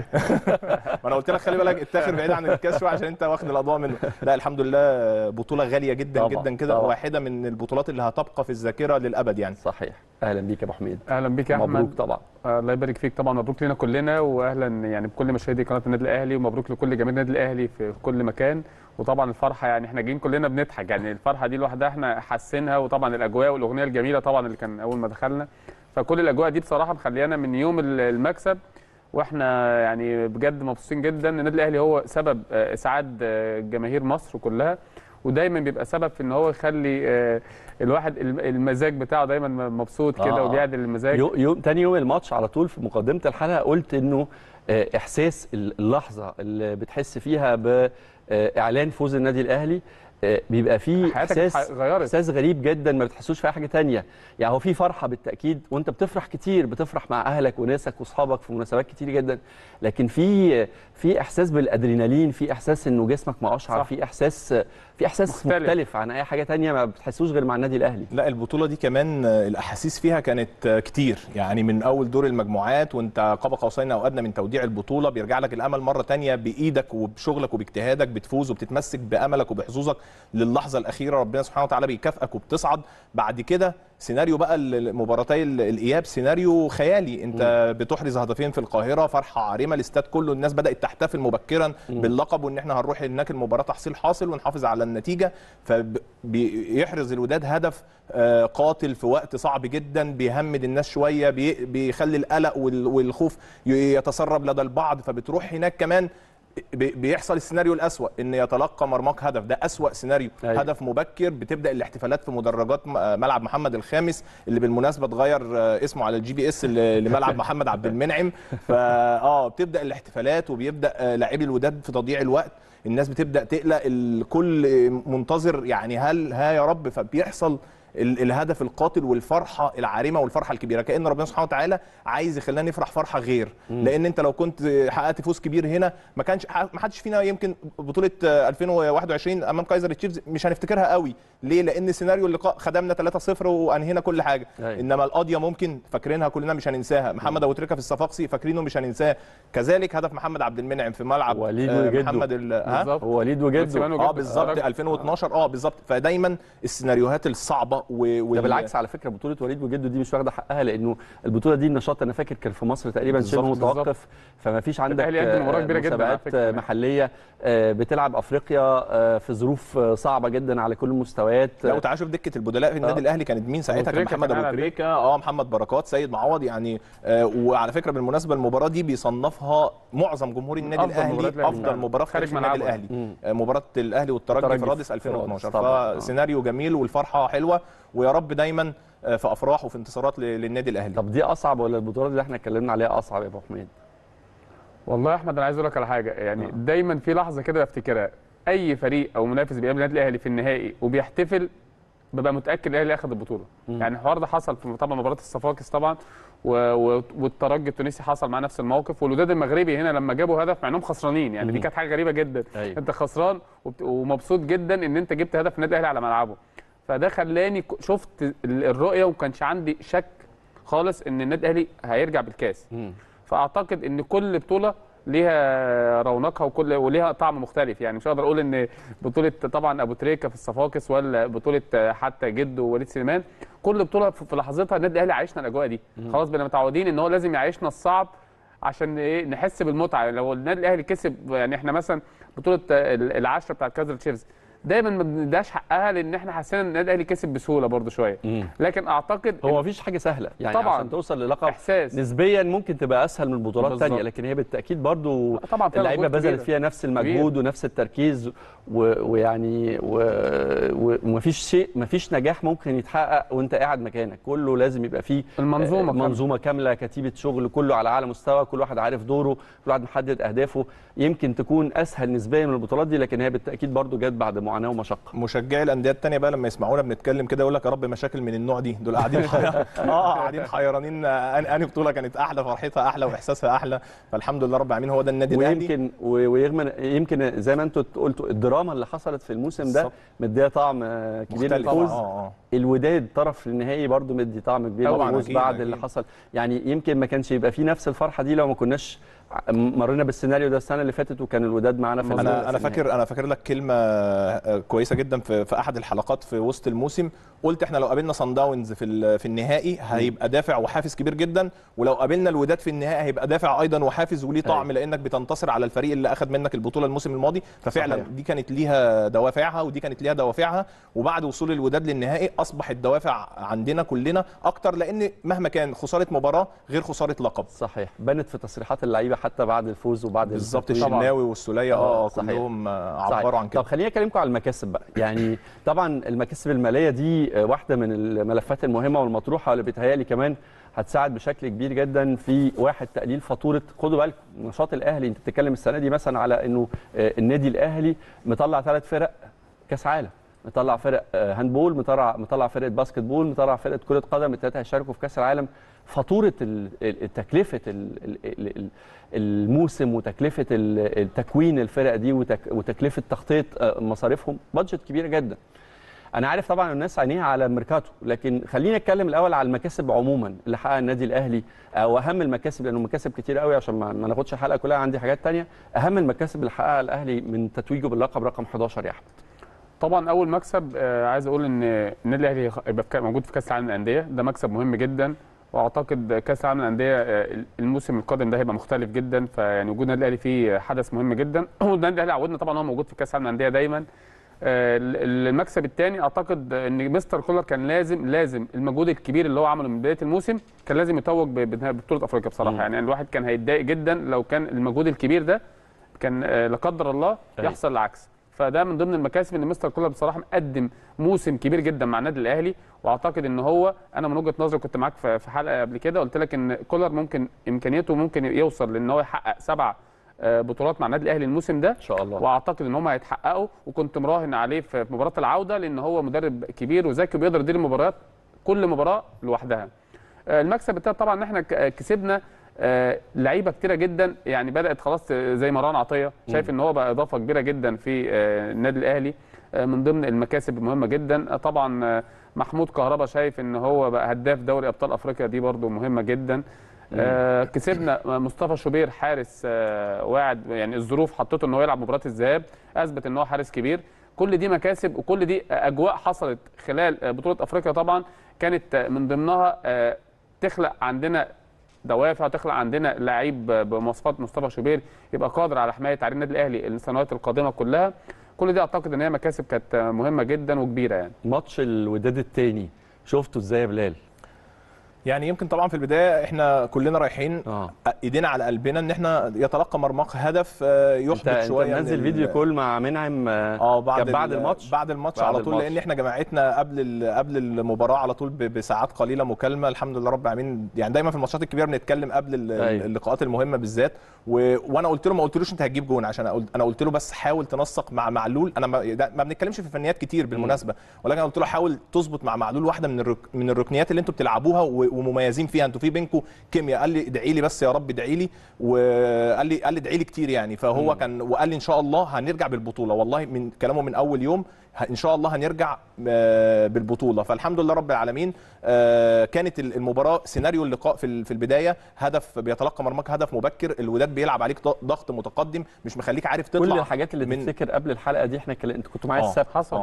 ما انا قلت لك خلي بالك اتاخر بعيد عن الكاس شويه عشان انت واخد الاضواء منه لا الحمد لله بطوله غاليه جدا طبعاً، جدا كده طبعاً. واحده من البطولات اللي هتبقى في الذاكره للابد يعني صحيح اهلا بيك يا ابو حميد اهلا بيك يا مبروك احمد طبعا آه، الله يبارك فيك طبعا مبروك لنا كلنا واهلا يعني بكل مشاهدي قناه النادي الاهلي ومبروك لكل جماهير النادي الاهلي في في كل مكان وطبعا الفرحه يعني احنا جايين كلنا بنضحك يعني الفرحه دي لوحدها احنا حاسينها وطبعا الاجواء والاغنيه الجميله طبعا اللي كان اول ما دخلنا فكل الاجواء دي بصراحه مخليانا من يوم ال- المكسب واحنا يعني بجد مبسوطين جدا النادي الاهلي هو سبب آه، اسعاد آه، جماهير مصر كلها ودايما بيبقى سبب في ان هو يخلي آه، الواحد الم- المزاج بتاعه دايما مبسوط كده آه. وبيعدل المزاج يو- يوم تاني يوم الماتش على طول في مقدمه الحلقه قلت انه آه، احساس اللحظه اللي بتحس فيها باعلان فوز النادي الاهلي آه، بيبقى فيه حياتك احساس اتغيرت. احساس غريب جدا ما بتحسوش في اي حاجه تانية يعني هو في فرحه بالتاكيد وانت بتفرح كتير بتفرح مع اهلك وناسك واصحابك في مناسبات كتير جدا لكن في في احساس بالادرينالين في احساس انه جسمك ما اشعر صح. في احساس في احساس مختلف. مختلف, مختلف عن اي حاجه تانية ما بتحسوش غير مع النادي الاهلي لا البطوله دي كمان آه، الاحاسيس فيها كانت آه، كتير يعني من اول دور المجموعات وانت قاب قوسين او ادنى من توديع البطوله بيرجع لك الامل مره تانية بايدك وبشغلك وباجتهادك بتفوز وبتتمسك باملك وبحظوظك للحظه الاخيره ربنا سبحانه وتعالى بيكافئك وبتصعد بعد كده سيناريو بقى ال- مباراتي ال- الاياب سيناريو خيالي انت بتحرز هدفين في القاهره فرحه عارمه الاستاد كله الناس بدات تحتفل مبكرا باللقب وان احنا هنروح هناك المباراه تحصيل حاصل ونحافظ على النتيجه فبيحرز الوداد هدف آه، قاتل في وقت صعب جدا بيهمد الناس شويه بي- بيخلي القلق وال- والخوف ي- يتسرب لدى البعض فبتروح هناك كمان بي- بيحصل السيناريو الأسوأ ان يتلقى مرماك هدف ده أسوأ سيناريو أيوة. هدف مبكر بتبدا الاحتفالات في مدرجات م- ملعب محمد الخامس اللي بالمناسبه اتغير آه، اسمه على الجي بي اس ل- لملعب محمد عبد المنعم فا اه بتبدا الاحتفالات وبيبدا آه، لاعبي الوداد في تضييع الوقت الناس بتبدا تقلق الكل منتظر يعني هل ها يا رب فبيحصل ال- الهدف القاتل والفرحه العارمه والفرحه الكبيره كان ربنا سبحانه وتعالى عايز يخلينا نفرح فرحه غير لان انت لو كنت حققت فوز كبير هنا ما كانش ما حدش فينا يمكن بطوله آه، 2021 امام كايزر تشيفز مش هنفتكرها قوي ليه لان سيناريو اللقاء خدمنا 3-0 وانهينا كل حاجه أيوة. انما القضيه ممكن فاكرينها كلنا مش هننساها محمد ابو تريكه في الصفاقسي فاكرينه مش هننساه كذلك هدف محمد عبد المنعم في ملعب وليد آه، وجده. محمد ال- ها بالظبط. هو وليد وليد سليمان وجده اه وجده. بالظبط راجل- 2012 اه بالظبط فدايما السيناريوهات الصعبه و... و... ده بالعكس على فكره بطوله وليد وجده دي مش واخده حقها لانه البطوله دي النشاط انا فاكر كان في مصر تقريبا شبه بالظبط، متوقف فما فيش عندك الأهلي قدم مباراة آه، كبيرة جداً على مسابقات فكرة آه، كمان. محليه آه، بتلعب افريقيا آه، في ظروف آه، صعبه جدا على كل المستويات لا وتعالى شوف دكه البدلاء في النادي آه. الاهلي كانت مين ساعتها كان تريكة محمد كان ابو قاعد تريكه اه محمد بركات سيد معوض يعني آه وعلى فكره بالمناسبه المباراه دي بيصنفها معظم جمهور النادي أفضل مباراة الاهلي الأهلي افضل فعلا. مباراه في خارج تاريخ النادي ملعبه. الاهلي آه مباراه الاهلي والترجي الترجي في رادس في 2012 رادس طبعاً. آه. فسيناريو جميل والفرحه حلوه ويا رب دايما آه، في افراح وفي انتصارات ل- للنادي الاهلي طب دي اصعب ولا البطولات اللي احنا اتكلمنا عليها اصعب يا ابو حميد والله يا احمد انا عايز اقول لك على حاجه يعني آه. دايما في لحظه كده بفتكرها اي فريق او منافس بيقابل النادي الاهلي في النهائي وبيحتفل ببقى متاكد الاهلي اخذ البطوله مم. يعني الحوار ده حصل في طبعا مباراه الصفاقس طبعا و... و... والترجي التونسي حصل مع نفس الموقف والوداد المغربي هنا لما جابوا هدف مع انهم خسرانين يعني دي مم. كانت حاجه غريبه جدا أيوة. انت خسران وبت... ومبسوط جدا ان انت جبت هدف النادي الاهلي على ملعبه فده خلاني ك- شفت ال- الرؤيه وما كانش عندي شك خالص ان النادي الاهلي هيرجع بالكاس مم. فاعتقد ان كل بطوله ليها رونقها وكل وليها طعم مختلف يعني مش هقدر اقول ان بطوله طبعا ابو تريكه في الصفاقس ولا بطوله حتى جده ووليد سليمان كل بطوله في في لحظتها النادي الاهلي عايشنا الاجواء دي خلاص بقينا متعودين ان هو لازم يعيشنا الصعب عشان ايه نحس بالمتعه لو النادي الاهلي كسب يعني احنا مثلا بطوله ال- العشره بتاعت كايزر تشيفز دايما ما بنديهاش حقها لان احنا حسينا ان النادي الاهلي كسب بسهوله برضو شويه مم. لكن اعتقد هو مفيش حاجه سهله يعني طبعاً. عشان توصل للقب احساس نسبيا ممكن تبقى اسهل من بطولات بالظبط. تانية لكن هي بالتاكيد برضو طبعا فيها اللعيبه مجهود بذلت كبير. فيها نفس المجهود ونفس التركيز و- ويعني و- و- ومفيش شيء مفيش نجاح ممكن يتحقق وانت قاعد مكانك كله لازم يبقى فيه المنظومه آه، كاملة. منظومه كامله كتيبه شغل كله على اعلى مستوى كل واحد عارف دوره كل واحد محدد اهدافه يمكن تكون اسهل نسبيا من البطولات دي لكن هي بالتاكيد برضو جت بعد معاناه ومشقه مشجعي الانديه التانية بقى لما يسمعونا بنتكلم كده يقول لك يا رب مشاكل من النوع دي دول قاعدين حي... اه قاعدين حيرانين آه، أن- انهي بطوله كانت احلى فرحتها احلى واحساسها احلى فالحمد لله رب العالمين هو ده النادي الاهلي ويمكن و- ويغمن يمكن زي ما انتوا قلتوا الدراما اللي حصلت في الموسم ده بالظبط. مديه طعم آه، كبير مختلف للفوز اه اه الوداد طرف النهائي برضو مدي طعم كبير طبعاً، للفوز أكيد، بعد أكيد. اللي حصل يعني يمكن ما كانش يبقى فيه نفس الفرحه دي لو ما كناش ع- مرينا بالسيناريو ده السنه اللي فاتت وكان الوداد معانا في ال- انا في انا النهائي. فاكر انا فاكر لك كلمه آه، كويسه جدا في في احد الحلقات في وسط الموسم قلت احنا لو قابلنا صن داونز في ال- في النهائي هيبقى دافع وحافز كبير جدا ولو قابلنا الوداد في النهائي هيبقى دافع ايضا وحافز وليه طعم لانك بتنتصر على الفريق اللي اخذ منك البطوله الموسم الماضي ففعلا صحيح. دي كانت ليها دوافعها ودي كانت ليها دوافعها وبعد وصول الوداد للنهائي اصبح الدوافع عندنا كلنا اكتر لان مهما كان خساره مباراه غير خساره لقب صحيح بنت في تصريحات اللعيبه حتى بعد الفوز وبعد بالظبط التتويج. الشناوي والسوليه اه آه، صحيح. كلهم آه، صحيح. عبروا عن كده طب خليني اكلمكم على المكاسب بقى يعني طبعا المكاسب الماليه دي آه، واحده من الملفات المهمه والمطروحه اللي بيتهيألي كمان هتساعد بشكل كبير جدا في واحد تقليل فاتوره خدوا بالكم نشاط الاهلي انت بتتكلم السنه دي مثلا على انه آه، النادي الاهلي مطلع ثلاث فرق كاس عالم مطلع فرق آه، هاندبول مطلع مطلع فرقه باسكت بول مطلع فرقه كره قدم الثلاثه هيشاركوا في كاس العالم فاتوره ال- ال- تكلفه ال- ال- ال- ال- الموسم وتكلفه ال- التكوين الفرق دي وتك- وتكلفه تغطيه آه، مصاريفهم بادجت كبيره جدا انا عارف طبعا الناس عينيها على الميركاتو لكن خلينا نتكلم الاول على المكاسب عموما اللي حققها النادي الاهلي او اهم المكاسب لانه مكاسب كتير قوي عشان ما ما ناخدش الحلقه كلها عندي حاجات تانية اهم المكاسب اللي حققها الاهلي من تتويجه باللقب رقم 11 يا احمد طبعا اول مكسب آه، عايز اقول ان النادي الاهلي يخ- يبقى في كا- موجود في كاس العالم للانديه ده مكسب مهم جدا واعتقد كاس العالم للانديه آه، الموسم القادم ده هيبقى مختلف جدا فيعني وجود النادي الاهلي فيه حدث مهم جدا والنادي الاهلي عودنا طبعا هو موجود في كاس العالم للانديه دايما آه، ال- المكسب الثاني اعتقد ان مستر كولر كان لازم لازم المجهود الكبير اللي هو عمله من بدايه الموسم كان لازم يتوج ب- بنهاية بطوله افريقيا بصراحه مم. يعني الواحد كان هيتضايق جدا لو كان المجهود الكبير ده كان آه، لا قدر الله أيوة. يحصل العكس فده من ضمن المكاسب ان مستر كولر بصراحه مقدم موسم كبير جدا مع النادي الاهلي واعتقد ان هو انا من وجهه نظري كنت معاك في في حلقه قبل كده قلت لك ان كولر ممكن امكانياته ممكن يوصل لان هو يحقق سبع آه، بطولات مع النادي الاهلي الموسم ده ان شاء الله واعتقد ان هم هيتحققوا وكنت مراهن عليه في مباراه العوده لان هو مدرب كبير وذكي وبيقدر يدير المباريات كل مباراه لوحدها آه، المكسب التالت طبعا ان احنا ك- كسبنا آه، لعيبه كتيره جدا يعني بدات خلاص آه، زي مروان عطيه شايف ان هو بقى اضافه كبيره جدا في آه، النادي الاهلي آه، من ضمن المكاسب المهمه جدا آه، طبعا آه، محمود كهربا شايف ان هو بقى هداف دوري ابطال افريقيا دي برده مهمه جدا آه كسبنا مصطفى شوبير حارس آه واعد يعني الظروف حطته ان هو يلعب مباراه الذهاب اثبت ان هو حارس كبير كل دي مكاسب وكل دي اجواء حصلت خلال آه، بطوله افريقيا طبعا كانت آه، من ضمنها آه، تخلق عندنا دوافع تخلق عندنا لعيب بمواصفات مصطفى شوبير يبقى قادر على حمايه تعريض النادي الاهلي السنوات القادمه كلها كل دي اعتقد ان هي مكاسب كانت آه، مهمه جدا وكبيره يعني ماتش الوداد الثاني شفته ازاي يا بلال يعني يمكن طبعا في البدايه احنا كلنا رايحين اه ايدينا على قلبنا ان احنا يتلقى مرماق هدف آه، انت يحبط انت شويه من منزل ال- فيديو كول مع منعم آه، اه بعد كان بعد ال- الماتش بعد الماتش بعد على طول الماتش. لان احنا جماعتنا قبل ال- قبل المباراه على طول ب- بساعات قليله مكالمه الحمد لله رب العالمين يعني دايما في الماتشات الكبيره بنتكلم قبل ال- أيوة. اللقاءات المهمه بالذات و... وانا قلت له ما قلتلوش انت هتجيب جون عشان أقول... انا قلت له بس حاول تنسق مع معلول انا ما, ده- ما بنتكلمش في فنيات كتير بالمناسبه ولكن أنا قلت له حاول تظبط مع معلول واحده من الرك... من الركنيات اللي انتوا بتلعبوها و... ومميزين فيها انتوا في بينكم كيمياء قال لي ادعي لي بس يا رب ادعي لي وقال لي قال لي ادعي لي كتير يعني فهو مم. كان وقال لي ان شاء الله هنرجع بالبطوله والله من كلامه من اول يوم ه- ان شاء الله هنرجع آه، بالبطوله فالحمد لله رب العالمين آه، كانت ال- المباراه سيناريو اللقاء في ال- في البدايه هدف بيتلقى مرماك هدف مبكر الوداد بيلعب عليك ض- ضغط متقدم مش مخليك عارف تطلع كل الحاجات اللي من- تفتكر قبل الحلقه دي احنا كلا... انت كنت معايا آه، السبت حصل. آه.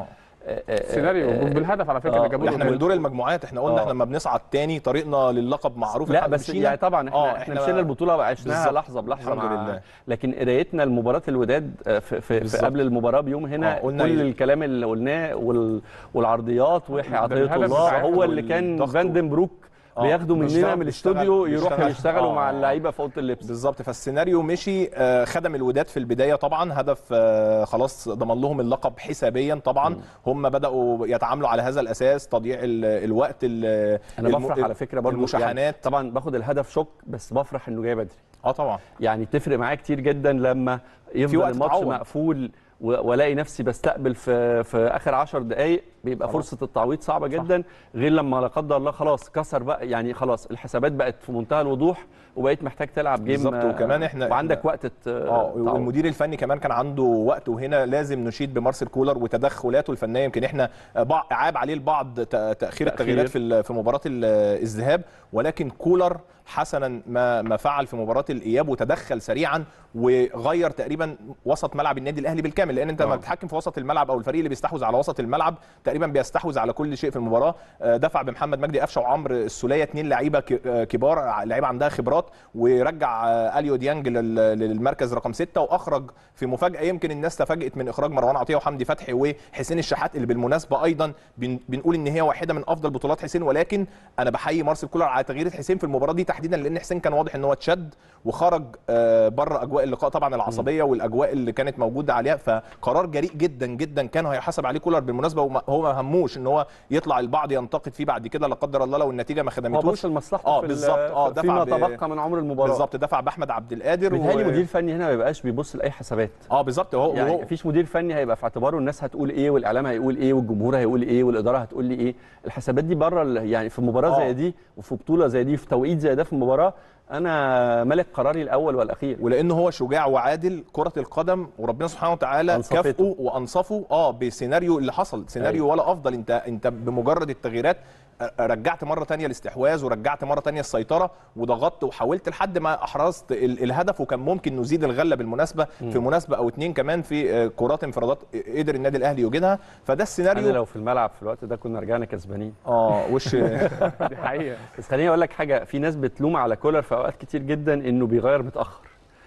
آه، آه، سيناريو آه، بالهدف على فكره آه، اللي جابوه احنا له من دور المجموعات احنا قلنا آه. احنا لما بنصعد تاني طريقنا للقب معروف لا لحد بس مشينا. يعني طبعا احنا آه، احنا, إحنا مشينا البطوله وعشناها بالظبط. لحظه بلحظه الحمد مع لله. لكن قرايتنا لمباراه الوداد آه، في, في, في بالظبط. قبل المباراه بيوم هنا آه، قلنا كل إيه؟ الكلام اللي قلناه وال والعرضيات ويحيى عطيه بالهدف الله بتاعهم هو اللي كان والضغط فاندنبروك آه، بياخدوا مننا بيشتغل- من الاستوديو بيشتغل- يروحوا بيشتغل- يشتغلوا مع آه. اللعيبه في اوضه اللبس بالظبط فالسيناريو مشي آه، خدم الوداد في البدايه طبعا هدف آه، خلاص ضمن لهم اللقب حسابيا طبعا هم بداوا يتعاملوا على هذا الاساس تضييع ال- الوقت ال- انا الم- بفرح على فكره برضو المشاحنات يعني طبعا باخد الهدف شوك بس بفرح انه جاي بدري اه طبعا يعني تفرق معايا كتير جدا لما يفضل وقت الماتش تعوض. مقفول و- والاقي نفسي بستقبل في في اخر 10 دقائق بيبقى خلاص. فرصه التعويض صعبه جدا غير لما لا قدر الله خلاص كسر بقى يعني خلاص الحسابات بقت في منتهى الوضوح وبقيت محتاج تلعب جيم بالظبط، آه، وكمان إحنا- وعندك إحنا- وقت ت- اه تعوض. والمدير الفني كمان كان عنده وقت وهنا لازم نشيد بمارسيل كولر وتدخلاته الفنيه يمكن احنا بع- عاب عليه البعض ت- تاخير تأخير. التغييرات في ال- في مباراه ال- الذهاب ولكن كولر حسنا ما ما فعل في مباراه الاياب وتدخل سريعا وغير تقريبا وسط ملعب النادي الاهلي بالكامل لان انت لما آه. بتتحكم في وسط الملعب او الفريق اللي بيستحوذ على وسط الملعب تقريبا بيستحوذ على كل شيء في المباراه آه، دفع بمحمد مجدي قفشه وعمرو السوليه اثنين لعيبه ك- آه، كبار ع- لعيبه عندها خبرات ورجع آه، اليو ديانج لل- للمركز رقم ستة واخرج في مفاجاه يمكن الناس تفاجئت من اخراج مروان عطيه وحمدي فتحي وحسين الشحات اللي بالمناسبه ايضا بن- بنقول ان هي واحده من افضل بطولات حسين ولكن انا بحيي مارسيل كولر على تغيير حسين في المباراه دي تحديدا لان حسين كان واضح ان هو اتشد وخرج آه، بره اجواء اللقاء طبعا العصبيه والاجواء اللي كانت موجوده عليها فقرار جريء جدا جدا كان هيحاسب عليه كولر بالمناسبه وما- هو ما هموش ان هو يطلع البعض ينتقد فيه بعد كده لا قدر الله لو النتيجه ما هو خدمتوش بص لمصلحته اه في ال- بالظبط اه دفع فيما ب- تبقى من عمر المباراه بالظبط دفع باحمد عبد القادر بيتهيألي مدير فني هنا ما يبقاش بيبص لاي حسابات اه بالظبط هو يعني هو مفيش مدير فني هيبقى في اعتباره الناس هتقول ايه والاعلام هيقول ايه والجمهور هيقول ايه والاداره هتقول لي ايه الحسابات دي بره ال- يعني في مباراه آه. زي دي وفي بطوله زي دي في توقيت زي ده في المباراه انا ملك قراري الاول والاخير ولانه هو شجاع وعادل كره القدم وربنا سبحانه وتعالى أنصفته. كافئه وانصفه اه بسيناريو اللي حصل سيناريو ولا افضل انت انت بمجرد التغييرات رجعت مره تانية الاستحواذ ورجعت مره تانية السيطره وضغطت وحاولت لحد ما احرزت ال- الهدف وكان ممكن نزيد الغله بالمناسبه في مناسبه او اتنين كمان في آه، كرات انفرادات قدر النادي الاهلي يوجدها فده انا السيناريو لو في الملعب في الوقت ده كنا رجعنا كسبانين اه وش دي حقيقه بس خليني اقول لك حاجه في ناس بتلوم على كولر في اوقات كتير جدا انه بيغير متاخر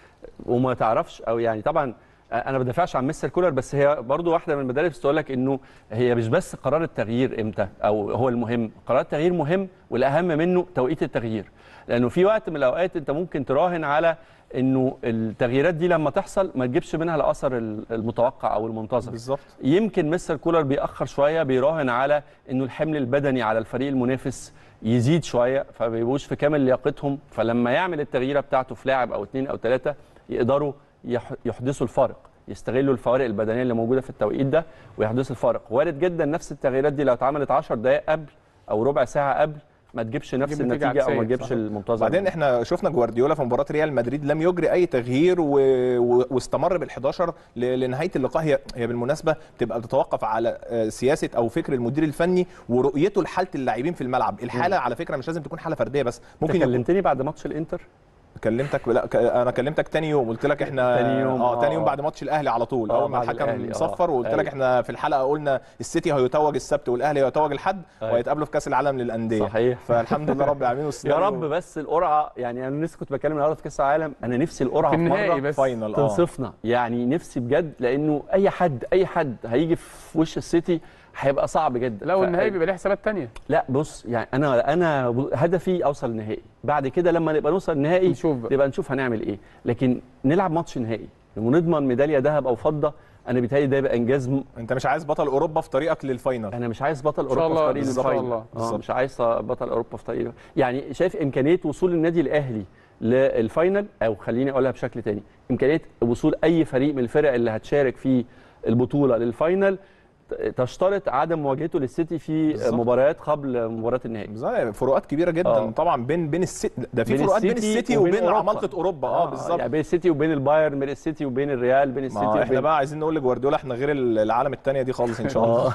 وما تعرفش او يعني طبعا انا ما بدافعش عن مستر كولر بس هي برضو واحده من المدارس تقول لك انه هي مش بس قرار التغيير امتى او هو المهم قرار التغيير مهم والاهم منه توقيت التغيير لانه في وقت من الاوقات انت ممكن تراهن على انه التغييرات دي لما تحصل ما تجيبش منها الاثر المتوقع او المنتظر بالظبط يمكن مستر كولر بيأخر شويه بيراهن على انه الحمل البدني على الفريق المنافس يزيد شويه فما بيبقوش في كامل لياقتهم فلما يعمل التغييره بتاعته في لاعب او اثنين او ثلاثه يقدروا يح- يحدثوا الفارق يستغلوا الفوارق البدنيه اللي موجوده في التوقيت ده ويحدثوا الفارق وارد جدا نفس التغييرات دي لو اتعملت 10 دقائق قبل او ربع ساعه قبل ما تجيبش نفس تجيب نتيجة النتيجه او ما عكسية، تجيبش صح. المنتظر بعدين احنا شفنا جوارديولا في مباراه ريال مدريد لم يجري اي تغيير و... و... واستمر بال11 ل... لنهايه اللقاء هي هي بالمناسبه بتبقى بتتوقف على آه، سياسه او فكر المدير الفني ورؤيته لحاله اللاعبين في الملعب الحاله على فكره مش لازم تكون حاله فرديه بس انت ممكن يكون كلمتني بعد ماتش الانتر كلمتك لا ك- انا كلمتك تاني يوم قلت لك احنا تاني يوم، اه تاني آه. يوم بعد ماتش الاهلي على طول آه، اول ما بعد الحكم الأهلي، آه. صفر وقلت لك أيوة. احنا في الحلقه قلنا السيتي هيتوج السبت والاهلي هيتوج الحد أيوة. وهيتقابلوا في كاس العالم للانديه صحيح. فالحمد لله رب العالمين يا والسيناريو- رب بس القرعه يعني انا لسه كنت بتكلم النهارده في كاس العالم انا نفسي القرعه في في النهائي مره بس فاينل اه تنصفنا يعني نفسي بجد لانه اي حد اي حد هيجي في وش السيتي هيبقى صعب جدا لو ف- النهائي بيبقى ليه حسابات تانية لا بص يعني انا انا هدفي اوصل النهائي بعد كده لما نبقى نوصل النهائي نشوف بقى. نبقى نشوف هنعمل ايه لكن نلعب ماتش نهائي ونضمن ميداليه ذهب او فضه انا بيتهيألي ده يبقى انجاز م- انت مش عايز بطل اوروبا في طريقك للفاينل انا مش عايز بطل إن شاء اوروبا في الله، طريق إن شاء للفاينل الله. اه بالظبط. مش عايز بطل اوروبا في طريق يعني شايف امكانيه وصول النادي الاهلي للفاينل او خليني اقولها بشكل تاني امكانيه وصول اي فريق من الفرق اللي هتشارك في البطوله للفاينل ت- تشترط عدم مواجهته للسيتي في بالظبط. مباريات قبل مباراه النهائي بالظبط فروقات كبيره جدا آه. طبعا بين بين السيتي ده في بين فروقات بين السيتي السيتي وبين وبين, أوروبا. عمالقه اوروبا اه بالظبط يعني بين السيتي وبين البايرن بين السيتي وبين الريال بين السيتي ما احنا وبين بقى عايزين نقول لجوارديولا احنا غير العالم الثانيه دي خالص ان شاء الله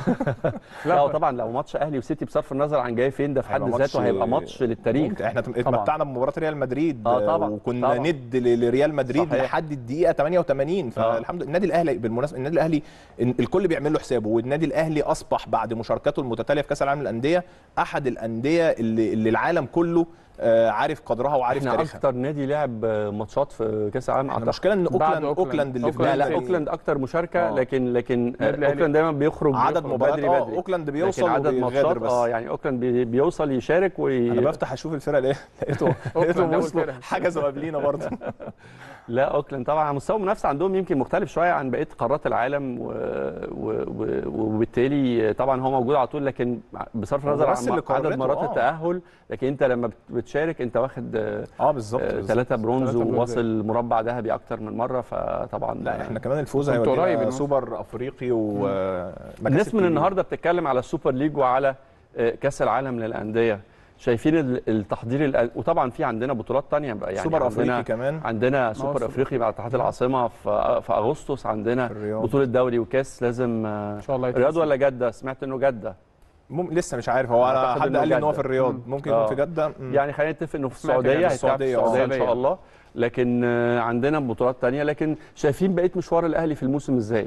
لا طبعا لو ماتش اهلي وسيتي بصرف النظر عن جاي فين ده في حد هيبقى ذاته ماتش- هيبقى ماتش للتاريخ ممتع. احنا اتمتعنا بمباراه ريال مدريد آه طبعاً، وكنا طبعاً. ند ل- لريال مدريد صحيح. لحد الدقيقه 88 فالحمد لله النادي الاهلي بالمناسبه النادي الاهلي إن- الكل بيعمل له حسابه والنادي الاهلي اصبح بعد مشاركاته المتتاليه في كاس العالم للانديه احد الانديه اللي, اللي العالم كله آه، عارف قدرها وعارف احنا تاريخها اكتر نادي لعب ماتشات في كاس العالم احنا اعتقد المشكله ان بعد اوكلاند أوكلاند. اوكلاند اللي في أوكلاند لا لا بالي- اوكلاند اكتر مشاركه آه. لكن لكن النادي آه، الأهلي. اوكلاند دايما بيخرج عدد بيخرج مباريات بدري اه بدري اوكلاند لكن بيوصل عدد وبيغادر ماتشات بس اه يعني اوكلاند بي- بيوصل يشارك وي... انا بفتح اشوف الفرق ليه لقيته أوكلاند لقيتهم أول وصلوا فرقة. حجزوا قبلينا برضه لا اوكلاند طبعا على مستوى المنافسه عندهم يمكن مختلف شويه عن بقيه قارات العالم و... و... و... وبالتالي طبعا هو موجود على طول لكن بصرف هو النظر بس اللي عن عدد قررته، مرات آه. التاهل لكن انت لما بت- بتشارك انت واخد اه بالظبط بالظبط. ثلاثة برونز تلاتة برونز. وواصل مربع ذهبي اكتر من مره فطبعا لا احنا كمان الفوز كنت قريب هيودينا الموسم. سوبر افريقي و الناس من النهارده بتتكلم على السوبر ليج وعلى آه، كاس العالم للانديه شايفين ال- التحضير الأ- وطبعا في عندنا بطولات تانية بقى يعني سوبر عندنا افريقي كمان عندنا سوبر موسم. افريقي مع اتحاد العاصمه في في اغسطس عندنا في الرياض. بطوله دوري وكاس لازم آه، ان شاء الله الرياض يتحسن. ولا جده سمعت انه جده مم... لسه مش عارف هو انا أعتقد حد إنه قال لي ان هو جدة. في الرياض مم. ممكن يكون آه. في جده مم. يعني خلينا نتفق انه في سمعت السعوديه كده. هيتلعب في السعودية، آه. السعوديه ان شاء السعودية. الله لكن آه، عندنا بطولات تانية لكن شايفين بقيه مشوار الاهلي في الموسم ازاي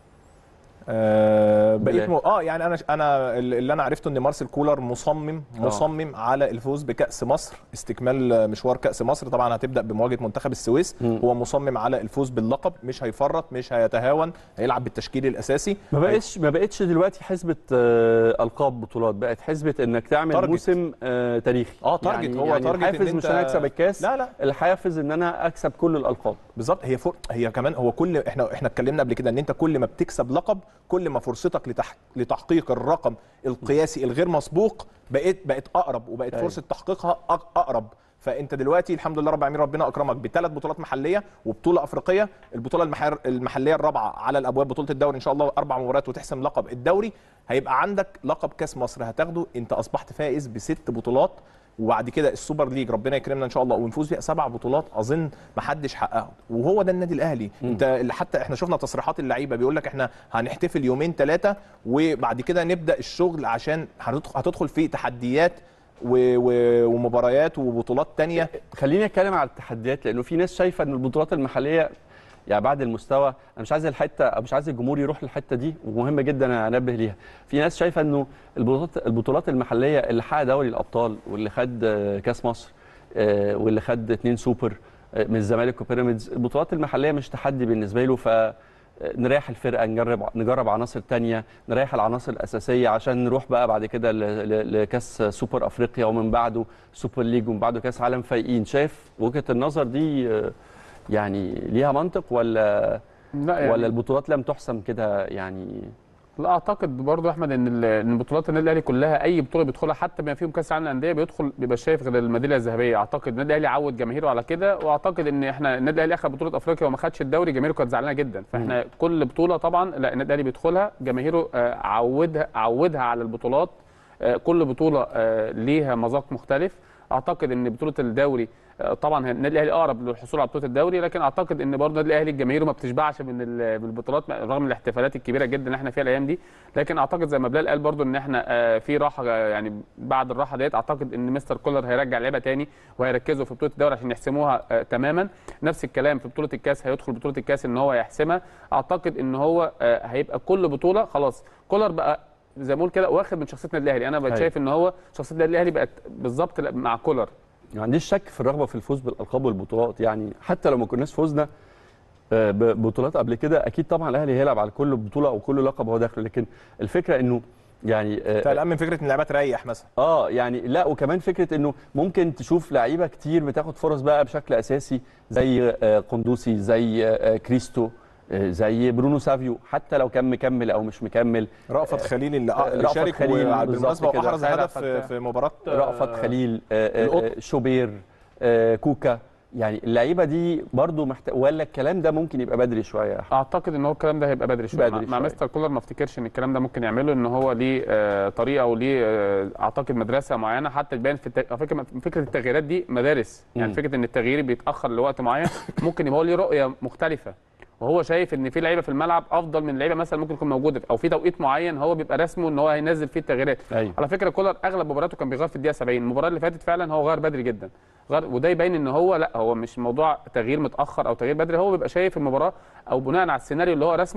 آه بقيت بلا. م... اه يعني انا انا اللي انا عرفته ان مارسيل كولر مصمم آه. مصمم على الفوز بكاس مصر استكمال مشوار كاس مصر طبعا هتبدا بمواجهه منتخب السويس مم. هو مصمم على الفوز باللقب مش هيفرط مش هيتهاون هيلعب بالتشكيل الاساسي ما بقتش ما بقتش دلوقتي حسبه آه، القاب بطولات بقت حسبه انك تعمل تارجت. موسم آه، تاريخي اه تارجت يعني هو يعني تارجت إن الحافز مش أنت- انا اكسب الكاس لا لا الحافز ان انا اكسب كل الالقاب بالظبط هي فر... هي كمان هو كل احنا احنا اتكلمنا قبل كده ان انت كل ما بتكسب لقب كل ما فرصتك لتح... لتحقيق الرقم القياسي الغير مسبوق بقيت بقت اقرب وبقت أيوة. فرصه تحقيقها أق- اقرب فانت دلوقتي الحمد لله رب العالمين ربنا اكرمك بثلاث بطولات محليه وبطوله افريقيه البطوله المحر... المحليه الرابعه على الابواب بطوله الدوري ان شاء الله اربع مباريات وتحسم لقب الدوري هيبقى عندك لقب كاس مصر هتاخده انت اصبحت فائز بست بطولات وبعد كده السوبر ليج ربنا يكرمنا ان شاء الله ونفوز فيها سبع بطولات اظن ما حدش حققه وهو ده النادي الاهلي انت اللي حتى احنا شفنا تصريحات اللعيبه بيقول لك احنا هنحتفل يومين ثلاثه وبعد كده نبدا الشغل عشان هندخل هتدخل في تحديات و... و... ومباريات وبطولات تانية خليني اتكلم على التحديات لانه في ناس شايفه ان البطولات المحليه يعني بعد المستوى انا مش عايز الحته أو مش عايز الجمهور يروح للحته دي ومهمه جدا انبه ليها في ناس شايفه انه البطولات البطولات المحليه اللي حقق دوري الابطال واللي خد آه، كاس مصر آه، واللي خد اتنين سوبر آه، من الزمالك وبيراميدز البطولات المحليه مش تحدي بالنسبه له ف آه، نريح الفرقه نجرب نجرب عناصر تانية نريح العناصر الاساسيه عشان نروح بقى بعد كده ل- ل- لكاس سوبر افريقيا ومن بعده سوبر ليج ومن بعده كاس عالم فايقين شايف وجهه النظر دي آه، يعني ليها منطق ولا لا يعني ولا البطولات لم تحسم كده يعني لا اعتقد برضو يا احمد ان ال- ان بطولات النادي الاهلي كلها اي بطوله بيدخلها حتى بما فيهم كاس العالم للانديه بيدخل بيبقى شايف غير الميداليه الذهبيه اعتقد النادي الاهلي عود جماهيره على كده واعتقد ان احنا النادي الاهلي اخذ بطوله افريقيا وما خدش الدوري جماهيره كانت زعلانه جدا فاحنا كل بطوله طبعا لا النادي الاهلي بيدخلها جماهيره آه، عودها عودها على البطولات آه، كل بطوله آه، ليها مذاق مختلف اعتقد ان بطوله الدوري آه، طبعا هي النادي الاهلي اقرب للحصول على بطوله الدوري لكن اعتقد ان برضه النادي الاهلي الجماهير ما بتشبعش من ال- من البطولات رغم من الاحتفالات الكبيره جدا اللي احنا فيها الايام دي لكن اعتقد زي ما بلال قال برضه ان احنا آه، في راحه آه، يعني بعد الراحه ديت اعتقد ان مستر كولر هيرجع اللعيبه تاني وهيركزوا في بطوله الدوري عشان يحسموها آه، تماما نفس الكلام في بطوله الكاس هيدخل بطوله الكاس ان هو يحسمها اعتقد ان هو آه، هيبقى كل بطوله خلاص كولر بقى زي ما بقول كده واخد من شخصيه النادي الاهلي انا بقيت أيوة. شايف ان هو شخصيه النادي الاهلي بقت بالظبط مع كولر ما عنديش شك في الرغبه في الفوز بالالقاب والبطولات يعني حتى لو ما كناش فوزنا آه، ببطولات قبل كده اكيد طبعا الاهلي هيلعب على كل بطوله او كل لقب هو داخله لكن الفكره انه يعني آه، انت قلقان من فكره ان اللعيبه تريح مثلا اه يعني لا وكمان فكره انه ممكن تشوف لعيبه كتير بتاخد فرص بقى بشكل اساسي زي آه، قندوسي زي آه، كريستو آه، زي برونو سافيو حتى لو كان مكمل او مش مكمل رأفت خليل اللي, آه، اللي رأفت شارك خليل بالمناسبه بالظبط كده. واحرز خالد هدف في, فتاح. في مباراه رأفت خليل آه، آه، القط. آه، شوبير آه، كوكا يعني اللعيبه دي برضو محتاج ولا الكلام ده ممكن يبقى بدري شويه يا أحمد؟ اعتقد ان هو الكلام ده هيبقى بدري شويه بدري مع, مع شوية. مستر كولر ما افتكرش ان الكلام ده ممكن يعمله ان هو ليه آه، طريقه وليه آه، اعتقد مدرسه معينه حتى تبان في الت... على فكره فكره التغييرات دي مدارس يعني مم. فكره ان التغيير بيتاخر لوقت معين ممكن يبقى هو ليه رؤيه مختلفه وهو شايف ان في لعيبه في الملعب افضل من لعيبه مثلا ممكن تكون موجوده او في توقيت معين هو بيبقى رسمه ان هو هينزل فيه التغييرات ايوه على فكره كولر اغلب مباراته كان بيغير في الدقيقه 70 المباراه اللي فاتت فعلا هو غير بدري جدا غير وده يبين ان هو لا هو مش موضوع تغيير متاخر او تغيير بدري هو بيبقى شايف المباراه او بناء على السيناريو اللي هو رسمه